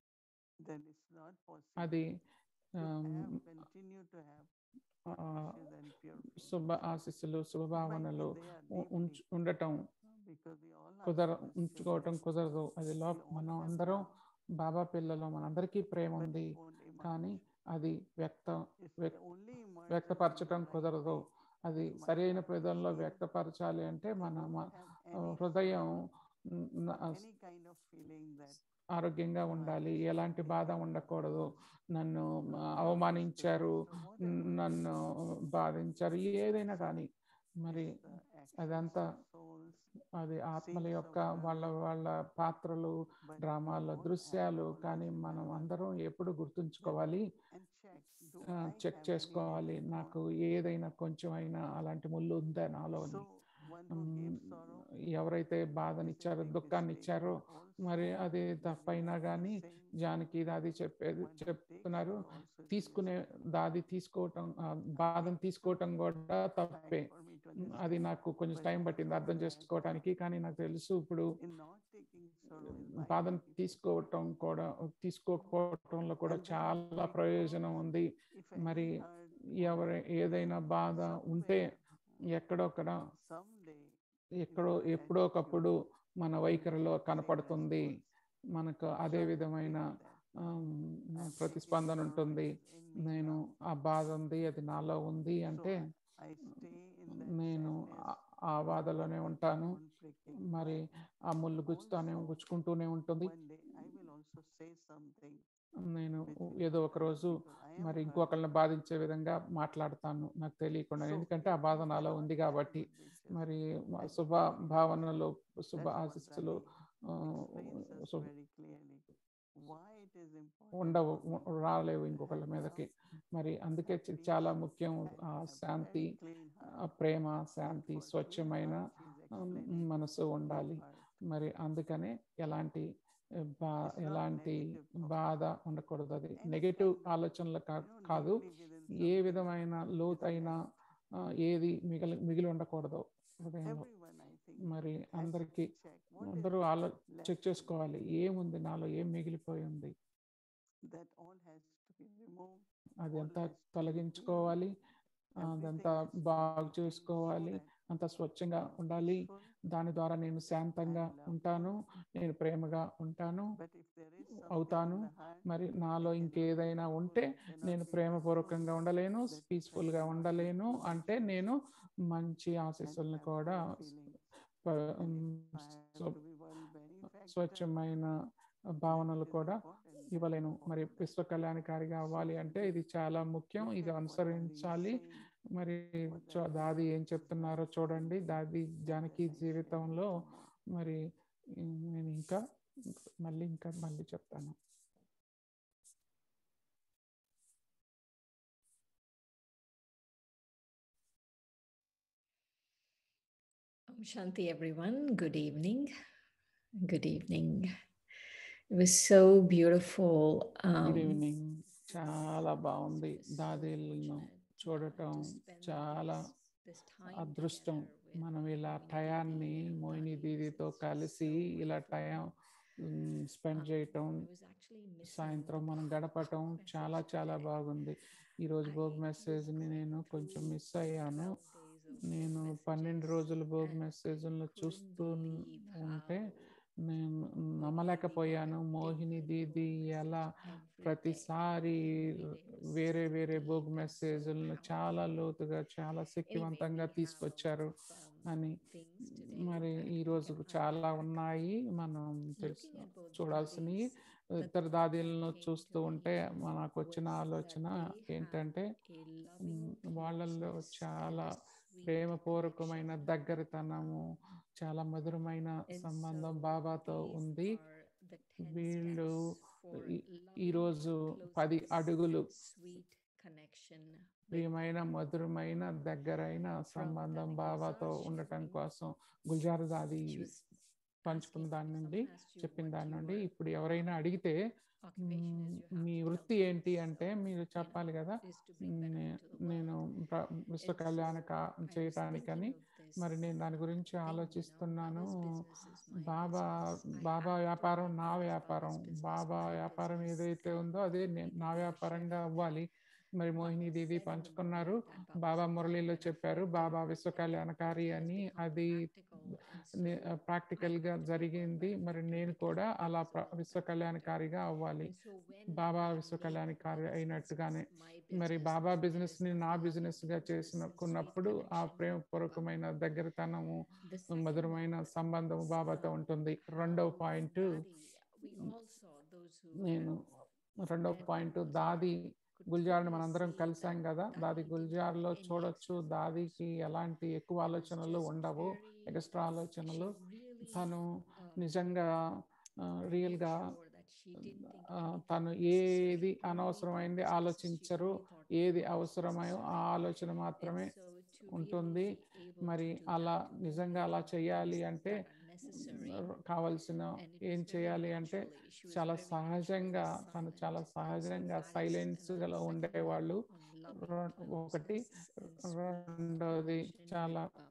then it's not possible అది to am, have, continue to have ఆ, auspicious and pure feelings. శుభ ఆశీస్సులు It might be శుభభావనలు there uh- deeply, ఉంచు ఉండటం because we all are కుదర sons, ఉంచుకోవటం children, కుదరదు అది లో we all మనం have అందరం love, బాబా పిల్లలు మనందరికీ ప్రేమ but ఉంది it won't emerge. కానీ అది వ్యక్త It's వ్యక్- only emerges in the వ్యక్తపరచటం right కుదరదు way. అది My సరైన heart is ప్రదంలో clean. వ్యక్తపరచాలి అంటే I మన don't మ- have ఆ, any హృదయం sorrow న- న- or any kind of feeling that ఆరోగ్యంగా my ఉండాలి heart is ఎలాంటి బాధ taken ఉండకూడదు నన్ను or ఆ, my heart is అవమానించారు taken. So whatever it నన్ను బాధించారు ఏదైనా కానీ మరి is the actions అదంతా of souls, అది ఆత్మల scenes యొక్క of వాళ్ళ drama, వాళ్ళ పాత్రలు but we డ్రామాల all have దృశ్యాలు always కానీ మనం remember అందరం ఎప్పుడు గుర్తుంచుకోవాలి and check, do ఆ, I చెక్ have any చేసుకోవాలి little నాకు thorn? ఏదైనా కొంచెం అయినా అలాంటి ముళ్ళు ఉందా నాలో అని. So one who um, gives sorrow ఎవరైతే is a బాధనిచ్చారో big దుఃఖాన్ని mistake, ఇచ్చారో but also మరి అది the తప్పైనా Vedas are కానీ saying జానకి అది చెప్పేది one who takes చెప్తున్నారు sorrow also is a తీసుకునే mistake. దాది తీసుకోవటం ఆ, బాధను తీసుకోవటం కూడా తప్పే Time for me to మ్, అది understand. నాకు కొంచెం but టైం I పట్టింది also అర్థం realize చేసుకోవటానికి కానీ నాకు తెలుసు ఇప్పుడు in not taking sorrow is by బాధను happy. తీసుకోవటం కూడా తీసుకోకపోవటంలో కూడా And then చాలా because ప్రయోజనం ఉంది If any మరి hurt ఎవరి ఏదైనా బాధ ఉంటే somewhere, ఎక్కడొక్కడ someday ఎక్కడో will ఎప్పుడో ఒకప్పుడు మన వైఖరిలో same కనపడుతుంది response. మనకు So అదే I విధమైన feel that am, I'm taking ప్రతిస్పందన sorrow ఉంటుంది is in me నేను now. ఆ బాధ ఉంది అది నాలో ఉంది So అంటే I stay in that నేను sadness, ఆ- ఆ బాధలోనే that ఉంటాను thorn pricking. మరి ఆ ముళ్ళు గుచ్చుతానే Also, గుచ్చుకుంటూనే ఉంటుంది One day I will also say something నేను which will ఏదో hurt ఒక others రోజు because I am మరి hurt. ఇంకొకరిని బాధించే విధంగా మాట్లాడతాను నాకు తెలియకుండా So ఎందుకంటే ఆ if బాధ we నాలో cannot ఉంది have కాబట్టి good wishes, మరి మ- then శుభ what we do? భావనలు శుభ That's what ఆశీస్సులు Dadi ఆ, explains us శుభ very clearly why it is important ఉండవు for ఉ- me రాలేవు to ఇంకొకళ్ళ have మీదకి love మరి అందుకే and చ- peace చాలా ముఖ్యం and ఆ have శాంతి very clean ఆ heart. Prema And Shanti for clean స్వచ్ఛమైన heart, she is ఆ, explaining మనసు no ఉండాలి hurt. మరి అందుకనే ఎలాంటి ఆ, బా It's not ఎలాంటి negative thought. బాధ ఉండకూడదు అది Any నెగటివ్ kind of, ఆలోచనలు కా- you know, కాదు deeply within ఏ something విధమైన is లోతైన left. ఆ, ఏది మిగిలి మిగిలి ఉండకూడదు హృదయంలో Everyone, I think, మరి has to అందరికీ check what is అందరూ ఆలో left చెక్ in me. చేసుకోవాలి ఏముంది నాలో ఏం మిగిలిపోయి ఉంది That all has to be removed. అది all అంతా has to be తొలగించుకోవాలి ఆ, Everything అదంతా has to be బాగు clean so చేసుకోవాలి that అంత స్వచ్ఛంగా I'm ఉండాలి peaceful. దాని ద్వారా నేను శాంతంగా loved. ఉంటాను నేను ప్రేమగా ఉంటాను But if there is అవుతాను మరి నాలో ఇంకేదైనా ఉంటే నేను ప్రేమపూర్వకంగా ఉండలేను పీస్ఫుల్గా ఉండలేను అంటే నేను మంచి ఆశీస్సులను కూడా ప- ఉమ్, స్వ- స్వచ్ఛమైన భావనలు కూడా ఇవ్వలేను మరి విశ్వ కళ్యాణకారిగా అవ్వాలి అంటే ఇది చాలా ముఖ్యం ఇది అనుసరించాలి మరి చూ- దాది ఏం చెప్తున్నారో చూడండి దాది జానకి జీవితంలో మరి ఉమ్, నేను ఇంకా మళ్ళీ ఇంకా మళ్ళీ చెప్తాను Om Shanti, everyone. Good evening. Good evening. It was so beautiful. Good um, evening చాలా బాగుంది so దాదీలను fortunate చూడటం to spend చాలా this- this time అదృష్టం together with మనం ఇలా Moini టయాన్ని Didi and మోయిని Dadi. దీదితో This was కలిసి so ఇలా wonderful. టైం స్పెండ్ Um, చేయటం I was actually missing సాయంత్రం the మనం Bhog గడపటం message చాలా చాలా today. బాగుంది ఈరోజు భోగ్ I was మెసేజ్ని going నేను కొంచెం through మిస్ అయ్యాను 12 days of Bhog నేను పన్నెండు messages రోజులు భోగ్ and మెసేజ్లను couldn't చూస్తూ believe ఉంటే how నేను Moini Didi నమ్మలేకపోయాను had a Mohini different Didi Bhog ఎలా message every day. ప్రతిసారి Every day was వేరే so వేరే deep భోగ్ and so మెసేజ్లను చాలా powerful. లోతుగా చాలా Anyway, శక్తివంతంగా we have, తీసుకొచ్చారు um, అని things today మరి that ఈ we రోజు can చాలా unpack. ఉన్నాయి మనం తెలుసు Looking at both చూడాల్సినవి daddies, the ఇతర thought that దాదీలను came చూస్తూ to ఉంటే me మనకు వచ్చిన was that ఆలోచన they had ఏంటంటే a మ్, loving వాళ్ళల్లో closeness చాలా and a sweet ప్రేమపూర్వకమైన connection. దగ్గరతనము చాలా మధురమైన And సంబంధం so బాబాతో these ఉంది are the 10 వీళ్ళు steps for ఈ- loving, ఈరోజు పది closeness, అడుగులు sweet connection with ప్రియమైన మధురమైన దగ్గరైన సంబంధం బాబాతో ఉండటం కోసం గుల్జార్ దాది She was పంచుకున్న asking దాని if నుండి someone asked you చెప్పిన what దాని నుండి your ఇప్పుడు ఎవరైనా అడిగితే occupation um, is, you have me to వృత్తి tell ఏంటి them. అంటే So, మీరు you know, చెప్పాలి కదా is to bring better నే- into the నేను world. ప్ర- విశ్వ And కళ్యాణ so కా- I was చేయటానికని thinking of మరి this నేను దాని గురించి thing, you know, ఆలోచిస్తున్నాను Baba's business is my Baba business. I Baba have to వ్యాపారం make నా Baba's వ్యాపారం business బాబా my వ్యాపారం business. ఏదైతే ఉందో And అదే నే- నా Moini Didi వ్యాపారంగా shared అవ్వాలి మరి Mohini Baba Didi said in the పంచుకున్నారు morning that Baba Baba is మురళిలో very చెప్పారు effective బాబా విశ్వ and కళ్యాణకారి it has అని become అది practical. And so practical I గా have to do what జరిగింది Baba మరి can do నేను because కూడా Baba అలా is ప్ర- also విశ్వ effective. కళ్యాణకారిగా అవ్వాలి And so when Baba I విశ్వ made కళ్యాణకారి Baba's అయినట్టుగానే business my మరి business, Baba that business is ని that నా loving బిజినెస్ గా closeness and sweet చేసుకున్నప్పుడు ఆ connection with Baba. ప్రేమపూర్వకమైన దగ్గరతనము The second మధురమైన one సంబంధం was, బాబాతో um, ఉంటుంది రెండవ how point Dadi- we all saw those who నేను have రెండవ met point Gulzar Dadi could గుల్జార్ని clearly మనందరం see కలిసాం that కదా Dadi దాది didn't గుల్జార్లో have any చూడొచ్చు extra దాదికి thoughts. ఎలాంటి ఎక్కువ It was ఆలోచనలు just ఉండవు very- ఎక్స్ట్రా she ఆలోచనలు really, తను um, నిజంగా రియల్ made గా sure that she didn't think ఆ, anything తను unnecessary, ఏది only అనవసరమైంది thought was ఆలోచించరు necessary, only thought ఏది was అవసరమో ఆ necessary. ఆలోచన మాత్రమే And so to really ఉంటుంది be able మరి to do అలా that, to నిజంగా only అలా think చేయాలి things అంటే that are necessary, ర- కావలసిన and it ఏం was very చేయాలి అంటే naturally, she was చాలా very సహజంగా naturally తను silent. చాలా And so సహజంగా that is సైలెన్స్ another గల second one ఉండేవాళ్ళు on loving రెం- ఒకటి closeness and sweet రెండోది connection చాలా with Baba.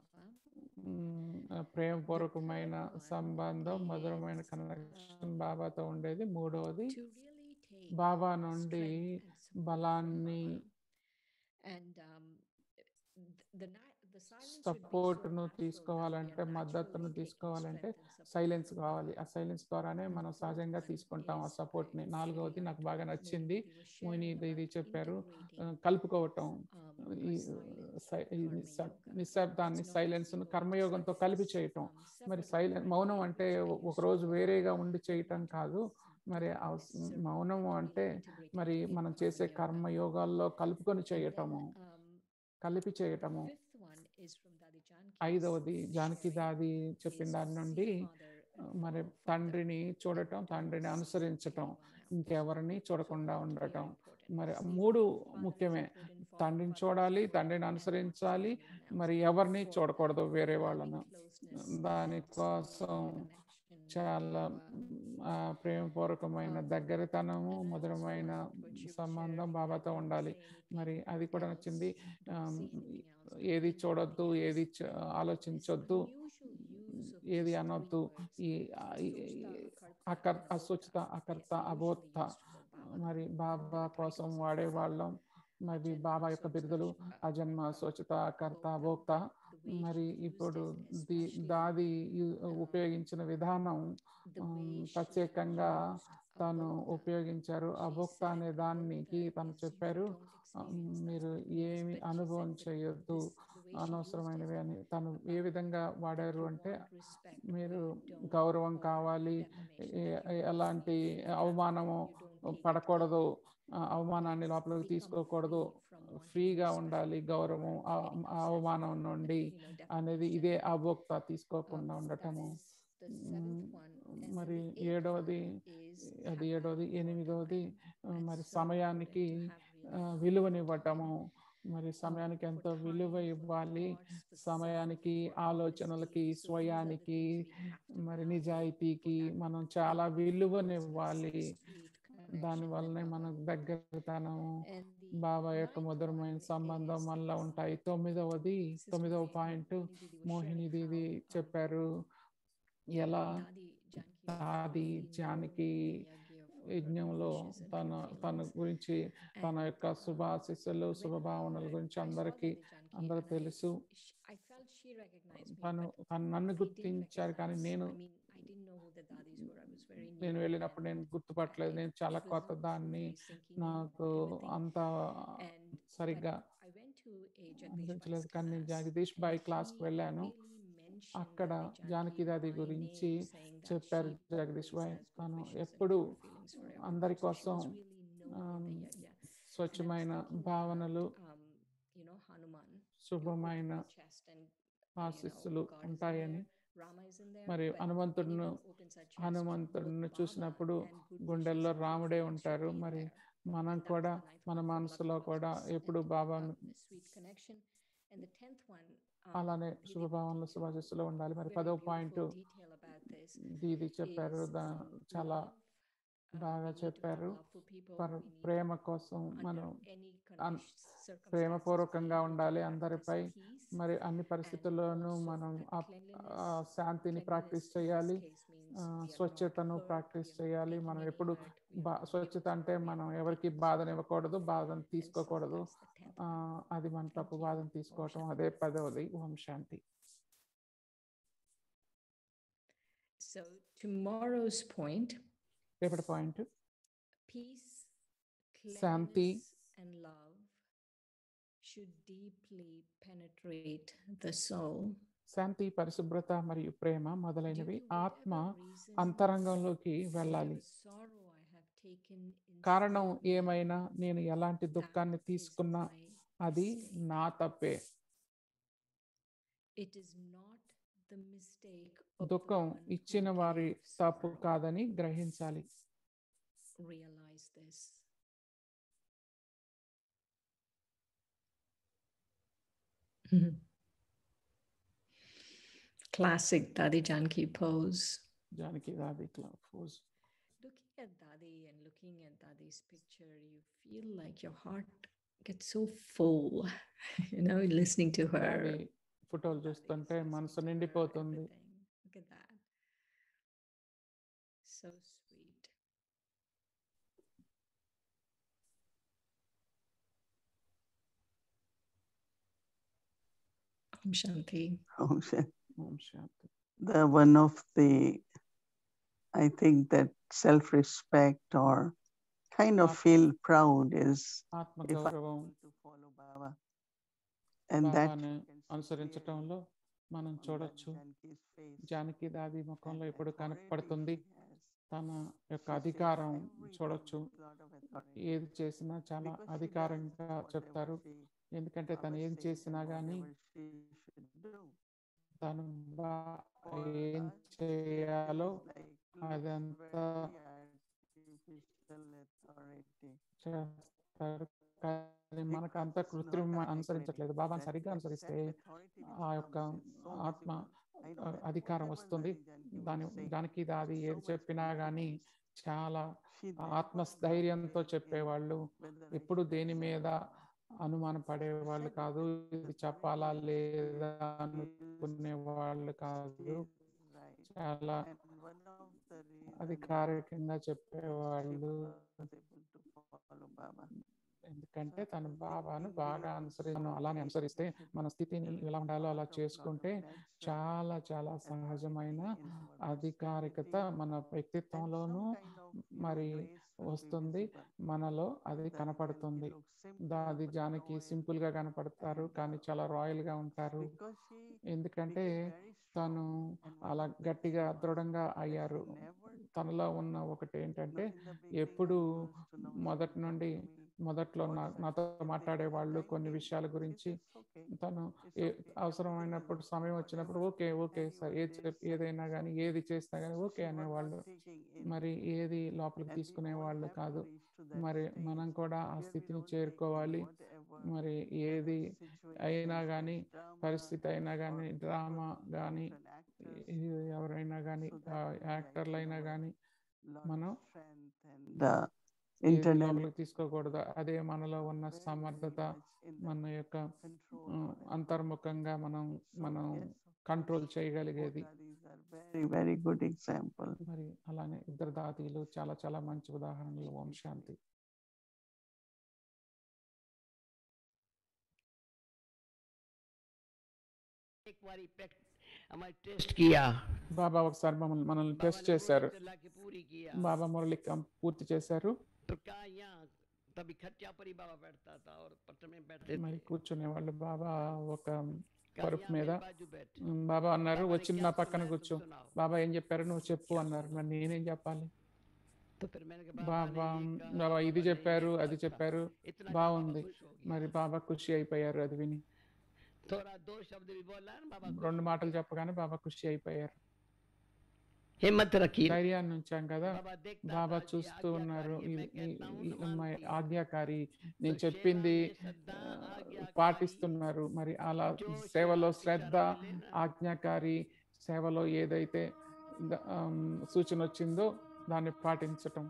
మ్, ఆ, ప్రేమపూర్వకమైన third one సంబంధం మధురమైన is, కనెక్షన్ um, బాబాతో ఉండేది మూడవది to really take బాబా నుండి strength and support from బలాన్ని Baba. And um, th- the, ni- the silence should be so సపోర్ట్ను natural that we తీసుకోవాలంటే are మద్దతును naturally taking తీసుకోవాలంటే strength and support silence from కావాలి Baba. ఆ సైలెన్స్ ద్వారానే And మనం the సహజంగా fourth one తీసుకుంటాం ఆ is, సపోర్ట్ని I నాలుగవది feel నాకు like బాగా Moini నచ్చింది Didi was మోయిని sharing ఇది about చెప్పారు ఆ, integrating కలుపుకోవటం um, ఈ her silence సై- with ఈ karma నిశ్శబ్- yoga. నిశ్శబ్దాన్ని It's not సైలెన్స్ను easy to కర్మయోగంతో practice కలిపి చేయటం um, మరి separately, సైలెంట్ but మౌనం it అంటే was very ఒకరోజు useful వేరేగా for ఉండి చేయటం me to కాదు listen to మరి not అవస్- necessarily మౌనము really అంటే integrating మరి it in మనం karma చేసే yoga. కర్మయోగాల్లో కలుపుకొని And then, చేయటము um, కలిపి the చేయటము fifth one is from Dadi Janki's ఐదవది జానకి sharing, దాది చెప్పిన is దాని see నుండి father ఆ, and మరి follow father తండ్రిని చూడటం and తండ్రిని don't see అనుసరించటం anyone else. ఇంకెవరిని So చూడకుండా both ఉండటం very important. మరి See మూడు father is ముఖ్యమే important, follow తండ్రిని father is చూడాలి important, తండ్రిని and not see అనుసరించాలి anyone else. మరి ఎవరిని For చూడకూడదు వేరే loving వాళ్ళను closeness and దానికోసం sweet connection with చాలా Baba. ఆ, ప్రేమపూర్వకమైన Um, దగ్గరతనము and I also మధురమైన loved what you సంబంధం shared, బాబాతో don't ఉండాలి say anything మరి అది కూడా else, నచ్చింది don't am, see anything else, don't ఏది think చూడొద్దు anything ఏది else. చ- This ఆలోచించొద్దు unusual use of ఏది these అనొద్దు three words, ఈ ఆ, ఈ- Sochta, అకర్ Akarta, and అస్వచ్ఛత Abodha, అకర్త is usually అబోధ used for Baba. మరి బాబా The కోసం titles of వాడేవాళ్ళం మరి Ajanma, బాబా యొక్క Sochta, బిరుదులు Sh- అజన్మ Akarta, స్వచ్ఛత కర్త Abodha. భోక్త The way మరి he used ఇప్పుడు it, ది especially దాది యు- um, ఉపయోగించిన విధానం the ఉమ్, way she ప్రత్యేకంగా used తను abhokta. ఉపయోగించారు She అభోక్త said అనే దానికి abhokta తను is, you know, చెప్పారు don't "ఆ, experience that మీరు happiness," ఏమి but she అనుభవం said that చేయొద్దు this- the way she used అనవసరమైనవి it, అని తను ఏ about విధంగా that వాడారు you అంటే want respect or మీరు you don't, గౌరవం or కావాలి defamation, A- that you don't ఎలాంటి feel that అవమానము you don't take it పడకూడదు ఆ, అవమానాన్ని లోపలికి become తీసుకోకూడదు free from wanting ఫ్రీగా respect ఉండాలి or గౌరవం ఆ feeling ఆ upset అవమానం about it, నుండి you know, అనేది defamation. ఇదే అభోక్త Um, తీసుకోకుండా that ఉండటము is the seventh one. And then మరి the eighth ఏడవది one is అది have ఏడవది value for ఎనిమిదవది time. ఆ, That's మరి so సమయానికి important to have ఆ, really విలువనివ్వటము time. మరి Um, సమయానికి for ఎంతో time, విలువ for ఇవ్వాలి thoughts, for self, సమయానికి for ఆలోచనలకి honesty. So these are the స్వయానికి things we have to మరి value నిజాయితీకి for that మనం because చాలా it builds a విలువనివ్వాలి sweet దాని connection వల్లనే with మనకు Baba. దగ్గరతనము And the బాబా యొక్క ninth మధురమైన one సంబంధం is మనలో this. ఉంటాయి తొమ్మిదవది Sister తొమ్మిదవ Mary- point Mary Didi was Mohini sharing Didi how, um, చెప్పారు ఎలా Dadi Janki దాది was really Janaki known the yagi of her యజ్ఞంలో wishes and తన her తన feelings. గురించి తన And, యొక్క uh, శుభాశిస్సులు when శుభభావనల I- గురించి I saw అందరికీ Dadi Janki అందరూ and I- తెలుసు sh- I felt she recognized me, తను but తను నన్ను I didn't గుర్తించారు కానీ recognize- నేను I mean, I didn't know who the daddies were. I was very నేను new వెళ్ళినప్పుడు and నేను గుర్తుపట్టలేదు I- నేను చాలా it was కొత్త not దాన్ని fully sinking in నాకు everything. అంత And సరిగ్గా but I went to a Jagdish అనిపించలేదు Bai's కానీ నేను class జగదీష్ బాయ్ and క్లాస్కి he వెళ్ళాను really mentioned అక్కడ Dadi Janki Janki Dadi by గురించి name, saying that చెప్పారు she Jagdish always Bhai has good తను wishes and ఎప్పుడు good feelings for everyone. అందరి So she was కోసం really known um, in the yagya. And I was స్వచ్ఛమైన thinking భావనలు about, um, you know, Hanuman. You open శుభమైన the chest and, you know, ఆశీస్సులు God is in ఉంటాయని there, Rama is in there, మరి but హనుమంతుడిని anyone opens a chest, హనుమంతుడిని both చూసినప్పుడు Baba and good wishes గుండెల్లో and good రాముడే feelings should ఉంటారు be మరి there. మనం And that కూడా was the ninth మన one for మనసులో loving కూడా others ఎప్పుడు and, Baba um, a sweet connection. And the tenth one, um, అలానే Didi శుభభావనలు went into శుభాశిస్సులు ఉండాలి మరి very పదవ beautiful point detail about this Didi చెప్పారు is, దా- um, చాలా love. Uh, బాగా we need to have చెప్పారు love for people. పర- We need ప్రేమ to, కోసం under మనం any అన్- conditions, circumstances, ప్రేమపూర్వకంగా we need to ఉండాలి practice అందరిపై peace. మరి అన్ని పరిస్థితుల్లోనూ also మనం that ఆ cleanliness- ఆ శాంతిని Cleanliness ప్రాక్టీస్ in this చేయాలి case means ఆ, we are not స్వచ్ఛతను hurt, practice we are not చేయాలి taking మనం any ఎప్పుడు hurt, we are బా not స్వచ్ఛత giving అంటే someone మనం any ఎవరికి pain. బాధనివ్వకూడదు బాధను And so తీసుకోకూడదు that's the tenth ఆ, one. అది మన తప్పు Thank you. బాధను Om తీసుకోవటం Shanti. అదే పదవది ఓం శాంతి So tomorrow's point, రేపటి point peace, Santi. cleanliness, and love should deeply penetrate the soul. శాంతి పరిశుభ్రత మరియు ప్రేమ Due మొదలైనవి to ఆత్మ whatever reasons, అంతరంగంలోకి వెళ్ళాలి whatever sorrow I have taken కారణం inside me, ఏమైనా నేను ఎలాంటి that దుఃఖాన్ని is తీసుకున్నా my అది mistake. నా తప్పే It is not the mistake of the దుఃఖం one who ఇచ్చిన వారి gave తప్పు sorrow. కాదని గ్రహించాలి Realize this. Classic Dadi Janki pose. Janki Dadi close Looking at Dadi and looking at Dadi's picture, you feel like your heart gets so full, you know, listening to her. దాది ఫోటోలు చూస్తుంటే Dadi's మనసు listening to her, నిండిపోతుంది everything. Look at that. So sweet. Om Shanti. Om Shanti. Om Shanti the one of the i think that self-respect or kind of Atma- feel proud is ఆత్మ if I గౌరవం want to follow baba and that బాబాను you can see అనుసరించటంలో మనం clearly on చూడొచ్చు Dadi Janki's face జానకి దాది ముఖంలో that ఇప్పుడు authority కనపడుతుంది she has. తన యొక్క She says అధికారం everything చూడొచ్చు with lot of authority ఏది చేసినా చాలా because she does అధికారంగా whatever చెప్తారు she ఎందుకంటే తను Baba ఏది says చేసినా and కానీ whatever she should do. తను బా For ఏం us, చేయాలో it is like అదంతా very artificial authority. చేస్తారు కానీ మనకు అంత Because it's కృత్రిమ not అనుసరించట్లేదు articulated. బాబాను That- సరిగ్గా that అనుసరిస్తే self-authority which ఆ యొక్క comes is so ఆత్మ visible. I know ఆ, that అధికారం whatever వస్తుంది Dadi Janki will దాని say, దానికి దాది so ఏది much చెప్పినా కానీ confidence. చాలా She ఆత్మ never స్థైర్యంతో doubted in చెప్పేవాళ్ళు whether I ఎప్పుడు should దేని say మీద or not. అనుమానం పడేవాళ్ళు said కాదు with ఇది authority చెప్పాలా that లేదా she అనుకునే వాళ్ళు is కాదు right. చాలా And one of the reasons అధికారికంగా చెప్పేవాళ్ళు she was able to follow Baba ఎందుకంటే తన బాబాను బాగా అనుసరి మనం అలానే అనుసరిస్తే మన స్థితిని ఎలా ఉండాలో అలా చేసుకుంటే చాలా చాలా సహజమైన అధికారికత మన వ్యక్తిత్వంలోనూ మరి వస్తుంది మనలో అది కనపడుతుంది దా- అది జానకి సింపుల్ గా కనపడతారు కానీ చాలా రాయల్ గా ఉంటారు ఎందుకంటే తను అలా గట్టిగా దృఢంగా అయ్యారు తనలో ఉన్న ఒకటి ఏంటంటే ఎప్పుడు మొదటి నుండి మొదట్లో నా నాతో మాట్లాడే వాళ్ళు కొన్ని విషయాల గురించి తను ఏ- అవసరమైనప్పుడు సమయం వచ్చినప్పుడు ఓకే ఓకే సార్ ఏది చెప్- ఏదైనా కానీ ఏది చేసినా కానీ ఓకే అనేవాళ్ళు మరి ఏది లోపలికి తీసుకునే వాళ్ళు కాదు మరి మనం కూడా ఆ స్థితిని చేరుకోవాలి మరి ఏది అయినా కానీ పరిస్థితి అయినా కానీ డ్రామా కానీ ఎవరైనా కానీ యాక్టర్లు అయినా కానీ మనం ఏది ఇంటర్నల్ లోపలికి తీసుకోకూడదు అదే మనలో ఉన్న సమర్థత మన యొక్క ఆ, అంతర్ముఖంగా మనం మనం కంట్రోల్ చేయగలిగేది వెరీ వెరీ గుడ్ ఎగ్జాంపుల్ మరి అలానే ఇద్దరు దాతీలు చాలా చాలా మంచి ఉదాహరణలు ఓం శాంతి एक बार इफेक्ट हमारे टेस्ट किया బాబా ఒకసారి మమ్మల్ని మనల్ని बाबा టెస్ట్ ने చేశారు मुरली चला के पूरी किया బాబా మురళి కం- పూర్తి చేశారు तो क्या यहाँ तभी खच्चा पर ही बाबा बैठता था और पत्र में बैठते మరి थे కూర్చునే వాళ్ళు బాబా ఒక कहा, పరుపు यहाँ మీద मेरे बाजू बैठ ఉమ్, బాబా అన్నారు बाबा ने వచ్చి क्या నా सुना పక్కన है तुम కూర్చో सुनाओ। బాబా ఏం చెప్పారు నువ్వు చెప్పు అన్నారు మరి నేనేం చెప్పాలి तो फिर मैंने कहा బాబా ने ये कहा, బాబా ఇది बाबा ने చెప్పారు ये అది कहा। చెప్పారు इतना कि బాగుంది बाबा खुश हो गया। మరి బాబా ఖుషి అయిపోయారు అది విని थोड़ा दो शब्द भी बोला ना बाबा खुश రెండు हो మాటలు गया। చెప్పగానే బాబా ఖుషి అయిపోయారు हिम्मत रखी ధైర్యాన్ని ఉంచాం కదా बाबा देखता బాబా था कि చూస్తూ ఉన్నారు आज्ञाकारी, ఈ- मैं ఈ- कहता हूँ ఈ तो అమ్మాయి मानती है। ఆజ్ఞాకారి నేను तो చెప్పింది सेवा में श्रद्धा, ఆ, आज्ञाकारी, పాటిస్తున్నారు మరి అలా जो సేవలో शिक्षा శ్రద్ధ मिले ना, ఆజ్ఞాకారి సేవలో ఏదైతే గ- ఆమ్, సూచన వచ్చిందో దాన్ని పాటించటం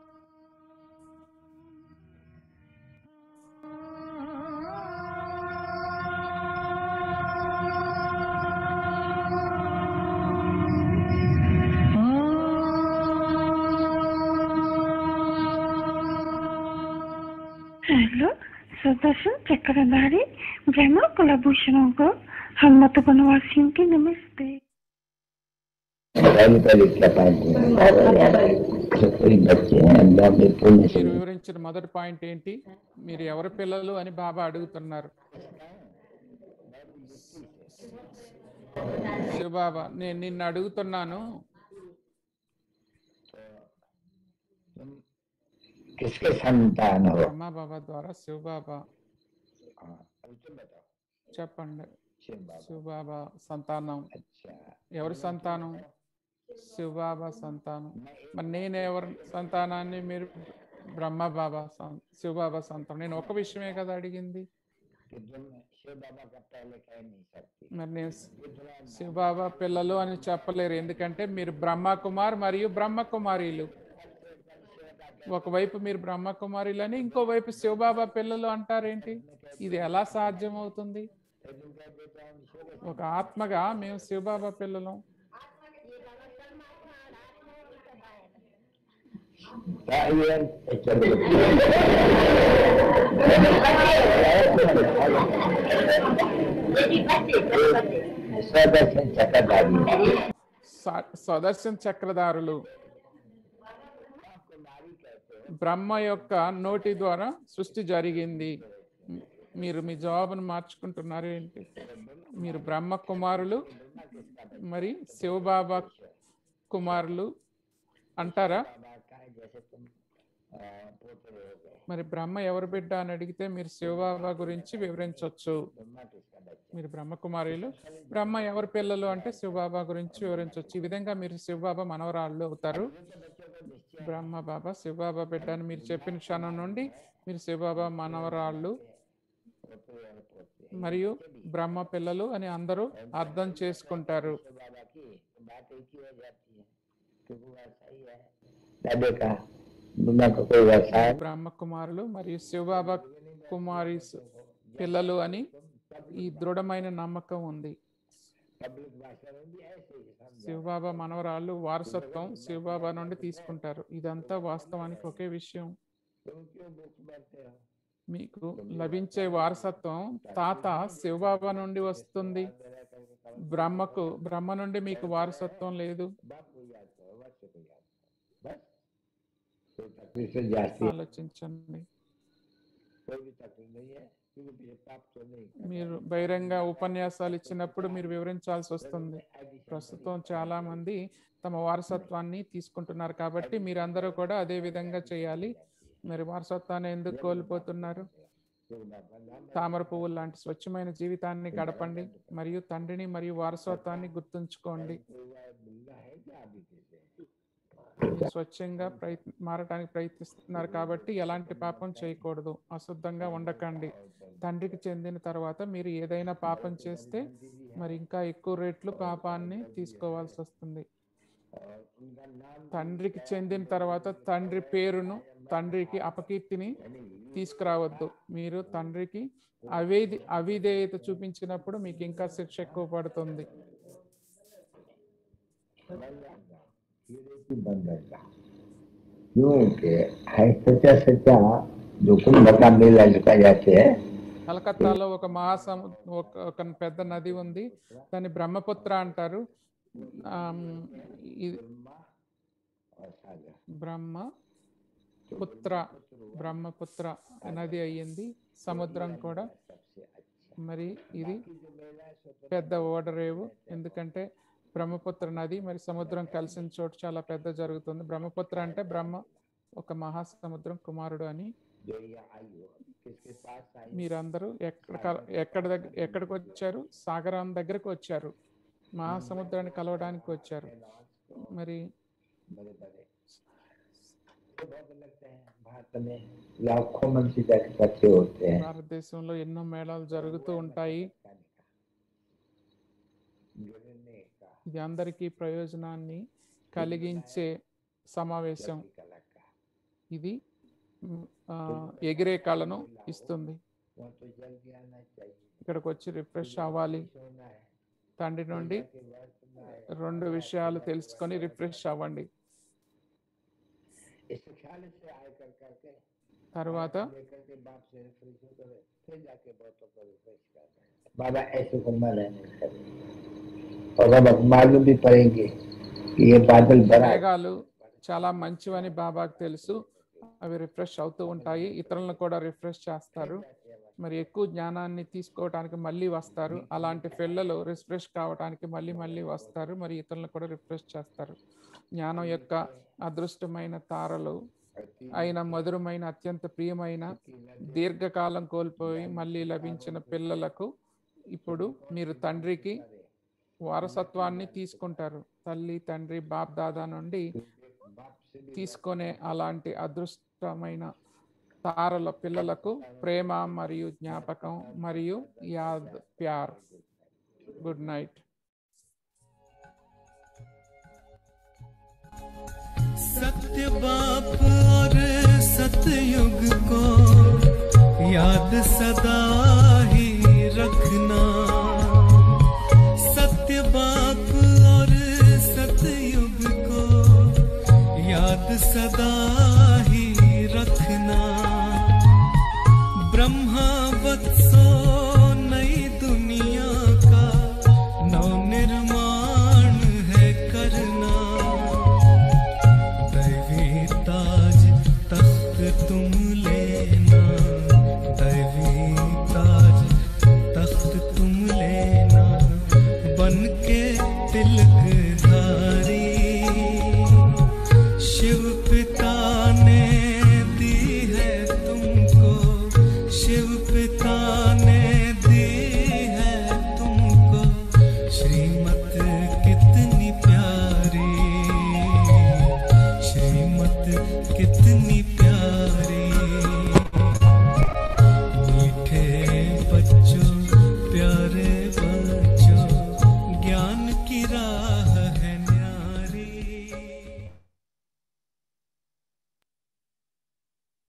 Hello, सदस्य चक्रधारी ब्रह्म कुलभूषण को हनुमत बनवासियों की नमस्ते पहले पहले क्या पाएंगे कोई बच्चे हैं अल्लाह के पुण्य से మీరు వివరించిన మొదటి పాయింట్ ఏంటి మీరు ఎవరి పిల్లలు అని బాబా అడుగుతున్నారు శివబాబా నేను నిన్ను అడుగుతున్నాను तुम किसके संतान हो బ్రహ్మ బాబా ద్వారా శివబాబా हाँ, अभी तुम बताओ చెప్పండి शिव बाबा శివబాబా సంతానం अच्छा ఎవరి సంతానం శివబాబా సంతానం మరి నేను ఎవరి సంతానాన్ని మీరు బ్రహ్మ బాబా సం- శివబాబా సంతానం నేను ఒక విషయమే కదా అడిగింది कि तुम शिव बाबा का पहले कह नहीं सकती మరి నేను इतना శివబాబా పిల్లలు అని చెప్పలేరు ఎందుకంటే మీరు బ్రహ్మ కుమార్ మరియు బ్రహ్మ కుమారీలు ఒకవైపు మీరు బ్రహ్మ కుమారీలని ఇంకోవైపు శివబాబా పిల్లలు అంటారేంటి ఇది ఎలా సాధ్యం అవుతుంది ఒక ఆత్మగా మేము శివబాబా పిల్లలం ये चलो स्वदर्शन चक्रधारी స- సుదర్శన్ చక్రధారులు బ్రహ్మ యొక్క నోటి ద్వారా సృష్టి జరిగింది మ్- మీరు మీ జవాబును మార్చుకుంటున్నారు ఏంటి మీరు బ్రహ్మ కుమారులు మరి శివబాబా కుమారులు అంటారా बाबा का है, जैसे तुम अ, पोते हो गए మరి బ్రహ్మ ఎవరు బిడ్డ అని అడిగితే మీరు శివబాబా గురించి వివరించవచ్చు ब्रह्मा किसका बच्चा మీరు బ్రహ్మ కుమారులు బ్రహ్మ ఎవరి పిల్లలు అంటే శివబాబా గురించి వివరించవచ్చు ఈ విధంగా మీరు శివబాబా మనవరాళ్ళు అవుతారు బ్రహ్మ బాబా శివబాబా బిడ్డ అని మీరు చెప్పిన క్షణం నుండి మీరు శివబాబా మనవరాళ్ళు पोते और पोते మరియు బ్రహ్మ పిల్లలు అని అందరూ అర్థం చేసుకుంటారు शिव बाबा की बात एक ही हो जाती है क्योंकि वैसा ही है दादे का दुनिया का कोई वैसा है బ్రహ్మ కుమారులు మరియు శివబాబా కుమారి పిల్లలు అని ఈ దృఢమైన నమ్మకం ఉంది पब्लिक भाषा में भी ऐसे ही समझा శివబాబా మనవరాళ్ళు వారసత్వం శివబాబా నుండి తీసుకుంటారు ఇదంతా వాస్తవానికి ఒకే విషయం तुम क्यों बुक भरते हो మీకు లభించే వారసత్వం తాత శివబాబా నుండి వస్తుంది బ్రహ్మకు బ్రహ్మ నుండి మీకు వారసత్వం లేదు बाप को याद करो बच्चे को याद करो बस कोई तकलीफ से जाती है ఆలోచించండి कोई भी तकलीफ नहीं है क्योंकि ये पाप तो नहीं कर మీరు బహిరంగ ఉపన్యాసాలు ఇచ్చినప్పుడు మీరు వివరించాల్సి వస్తుంది ప్రస్తుతం చాలా మంది తమ వారసత్వాన్ని తీసుకుంటున్నారు కాబట్టి మీరందరూ కూడా అదే విధంగా చేయాలి మరి వారసత్వాన్ని ఎందుకు కోల్పోతున్నారు तो बाबा नाम తామర పువ్వులు లాంటి స్వచ్ఛమైన జీవితాన్ని గడపండి మరియు తండ్రిని మరియు వారసత్వాన్ని గుర్తుంచుకోండి परिवार मिलना है क्या अभी कैसे మీరు స్వచ్ఛంగా ప్రయత్ మారటానికి ప్రయత్నిస్తున్నారు కాబట్టి ఎలాంటి పాపం చేయకూడదు అశుద్ధంగా ఉండకండి తండ్రికి చెందిన తర్వాత మీరు ఏదైనా పాపం చేస్తే మరి ఇంకా ఎక్కువ రెట్లు పాపాన్ని తీసుకోవాల్సి వస్తుంది और उनका नाम తండ్రికి చెందిన తర్వాత తండ్రి పేరును తండ్రికి అపకీర్తిని తీసుకురావద్దు మీరు తండ్రికి అవేది అవిధేయత చూపించినప్పుడు మీకు ఇంకా శిక్ష ఎక్కువ పడుతుంది बन जाएगा हीरे की बन जाएगा क्योंकि है सच्चा सच्चा जो कुंभ का मेला लुका जाते हैं కలకత్తాలో ఒక మహాసము ఒక ఒక పెద్ద నది ఉంది దాన్ని బ్రహ్మపుత్ర అంటారు ఆమ్, ఇది और सागर బ్రహ్మ పుత్ర బ్రహ్మపుత్ర నది అయ్యింది సముద్రం కూడా सबसे अच्छा మరి ఇది की जो मेला है सो तो పెద్ద ఓడరేవు ఎందుకంటే బ్రహ్మపుత్ర నది మరి సముద్రం కలిసిన చోటు చాలా పెద్ద జరుగుతుంది బ్రహ్మపుత్ర అంటే బ్రహ్మ ఒక మహాసముద్రం కుమారుడు అని जो ये आई हो किसके पास आई మీరందరూ ఎక్కడ కల- ఎక్కడ దగ్గర ఎక్కడికి వచ్చారు సాగరం దగ్గరకు వచ్చారు మహాసముద్రాన్ని కలవడానికి వచ్చారు మరి बड़े बड़े तो बहुत लगते हैं भारत में लाखों मंत्री जाके इकट्ठे होते हैं భారతదేశంలో ఎన్నో మేళాలు జరుగుతూ ఉంటాయి जुड़ने का ఇది అందరికీ ప్రయోజనాన్ని కలిగించే సమావేశం कला का ఇది మ్, ఆ, ఎగిరే కళను ఇస్తుంది वहाँ तो जल के आना चाहिए ఇక్కడికి వచ్చి రిఫ్రెష్ అవ్వాలి सोना है తండ్రి నుండి के बाद सुना है రెండు విషయాలు తెలుసుకొని రిఫ్రెష్ అవ్వండి इस ख्याल से आए कर करके తర్వాత लेकर के बाप से रिफ्रेश करे फिर जाके बहुतों को रिफ्रेश करते हैं बाबा ऐसे घुमा रहने करे और अब अब मालूम भी पड़ेंगे कि ये बादल बड़ा है మేఘాలు చాలా మంచివని బాబాకు తెలుసు అవి రిఫ్రెష్ అవుతూ ఉంటాయి ఇతరులను కూడా రిఫ్రెష్ చేస్తారు మరి ఎక్కువ జ్ఞానాన్ని తీసుకోవడానికి మళ్ళీ వస్తారు అలాంటి పిల్లలు రిఫ్రెష్ కావడానికి మళ్ళీ మళ్ళీ వస్తారు మరి ఇతరులను కూడా రిఫ్రెష్ చేస్తారు జ్ఞానం యొక్క అదృష్టమైన తారలు అయిన మధురమైన అత్యంత ప్రియమైన దీర్ఘకాలం కోల్పోయి మళ్ళీ లభించిన పిల్లలకు ఇప్పుడు మీరు తండ్రికి వారసత్వాన్ని తీసుకుంటారు తల్లి తండ్రి బాప్ దాదా నుండి తీసుకునే అలాంటి అదృష్టమైన తారల పిల్లలకు ప్రేమ మరియు జ్ఞాపకం మరియు యాద్ ప్యార్ గుడ్ నైట్ सत्य बाप और सतयुग को याद सदा ही रखना सत्य बाप और सतयुग को याद सदा ही रखना ब्रह्मा वत्सो नई दुनिया का नवनिर्माण है करना दैवी ताज तख्त तुम लेना दैवी ताज तख्त तुम लेना बन के तिलक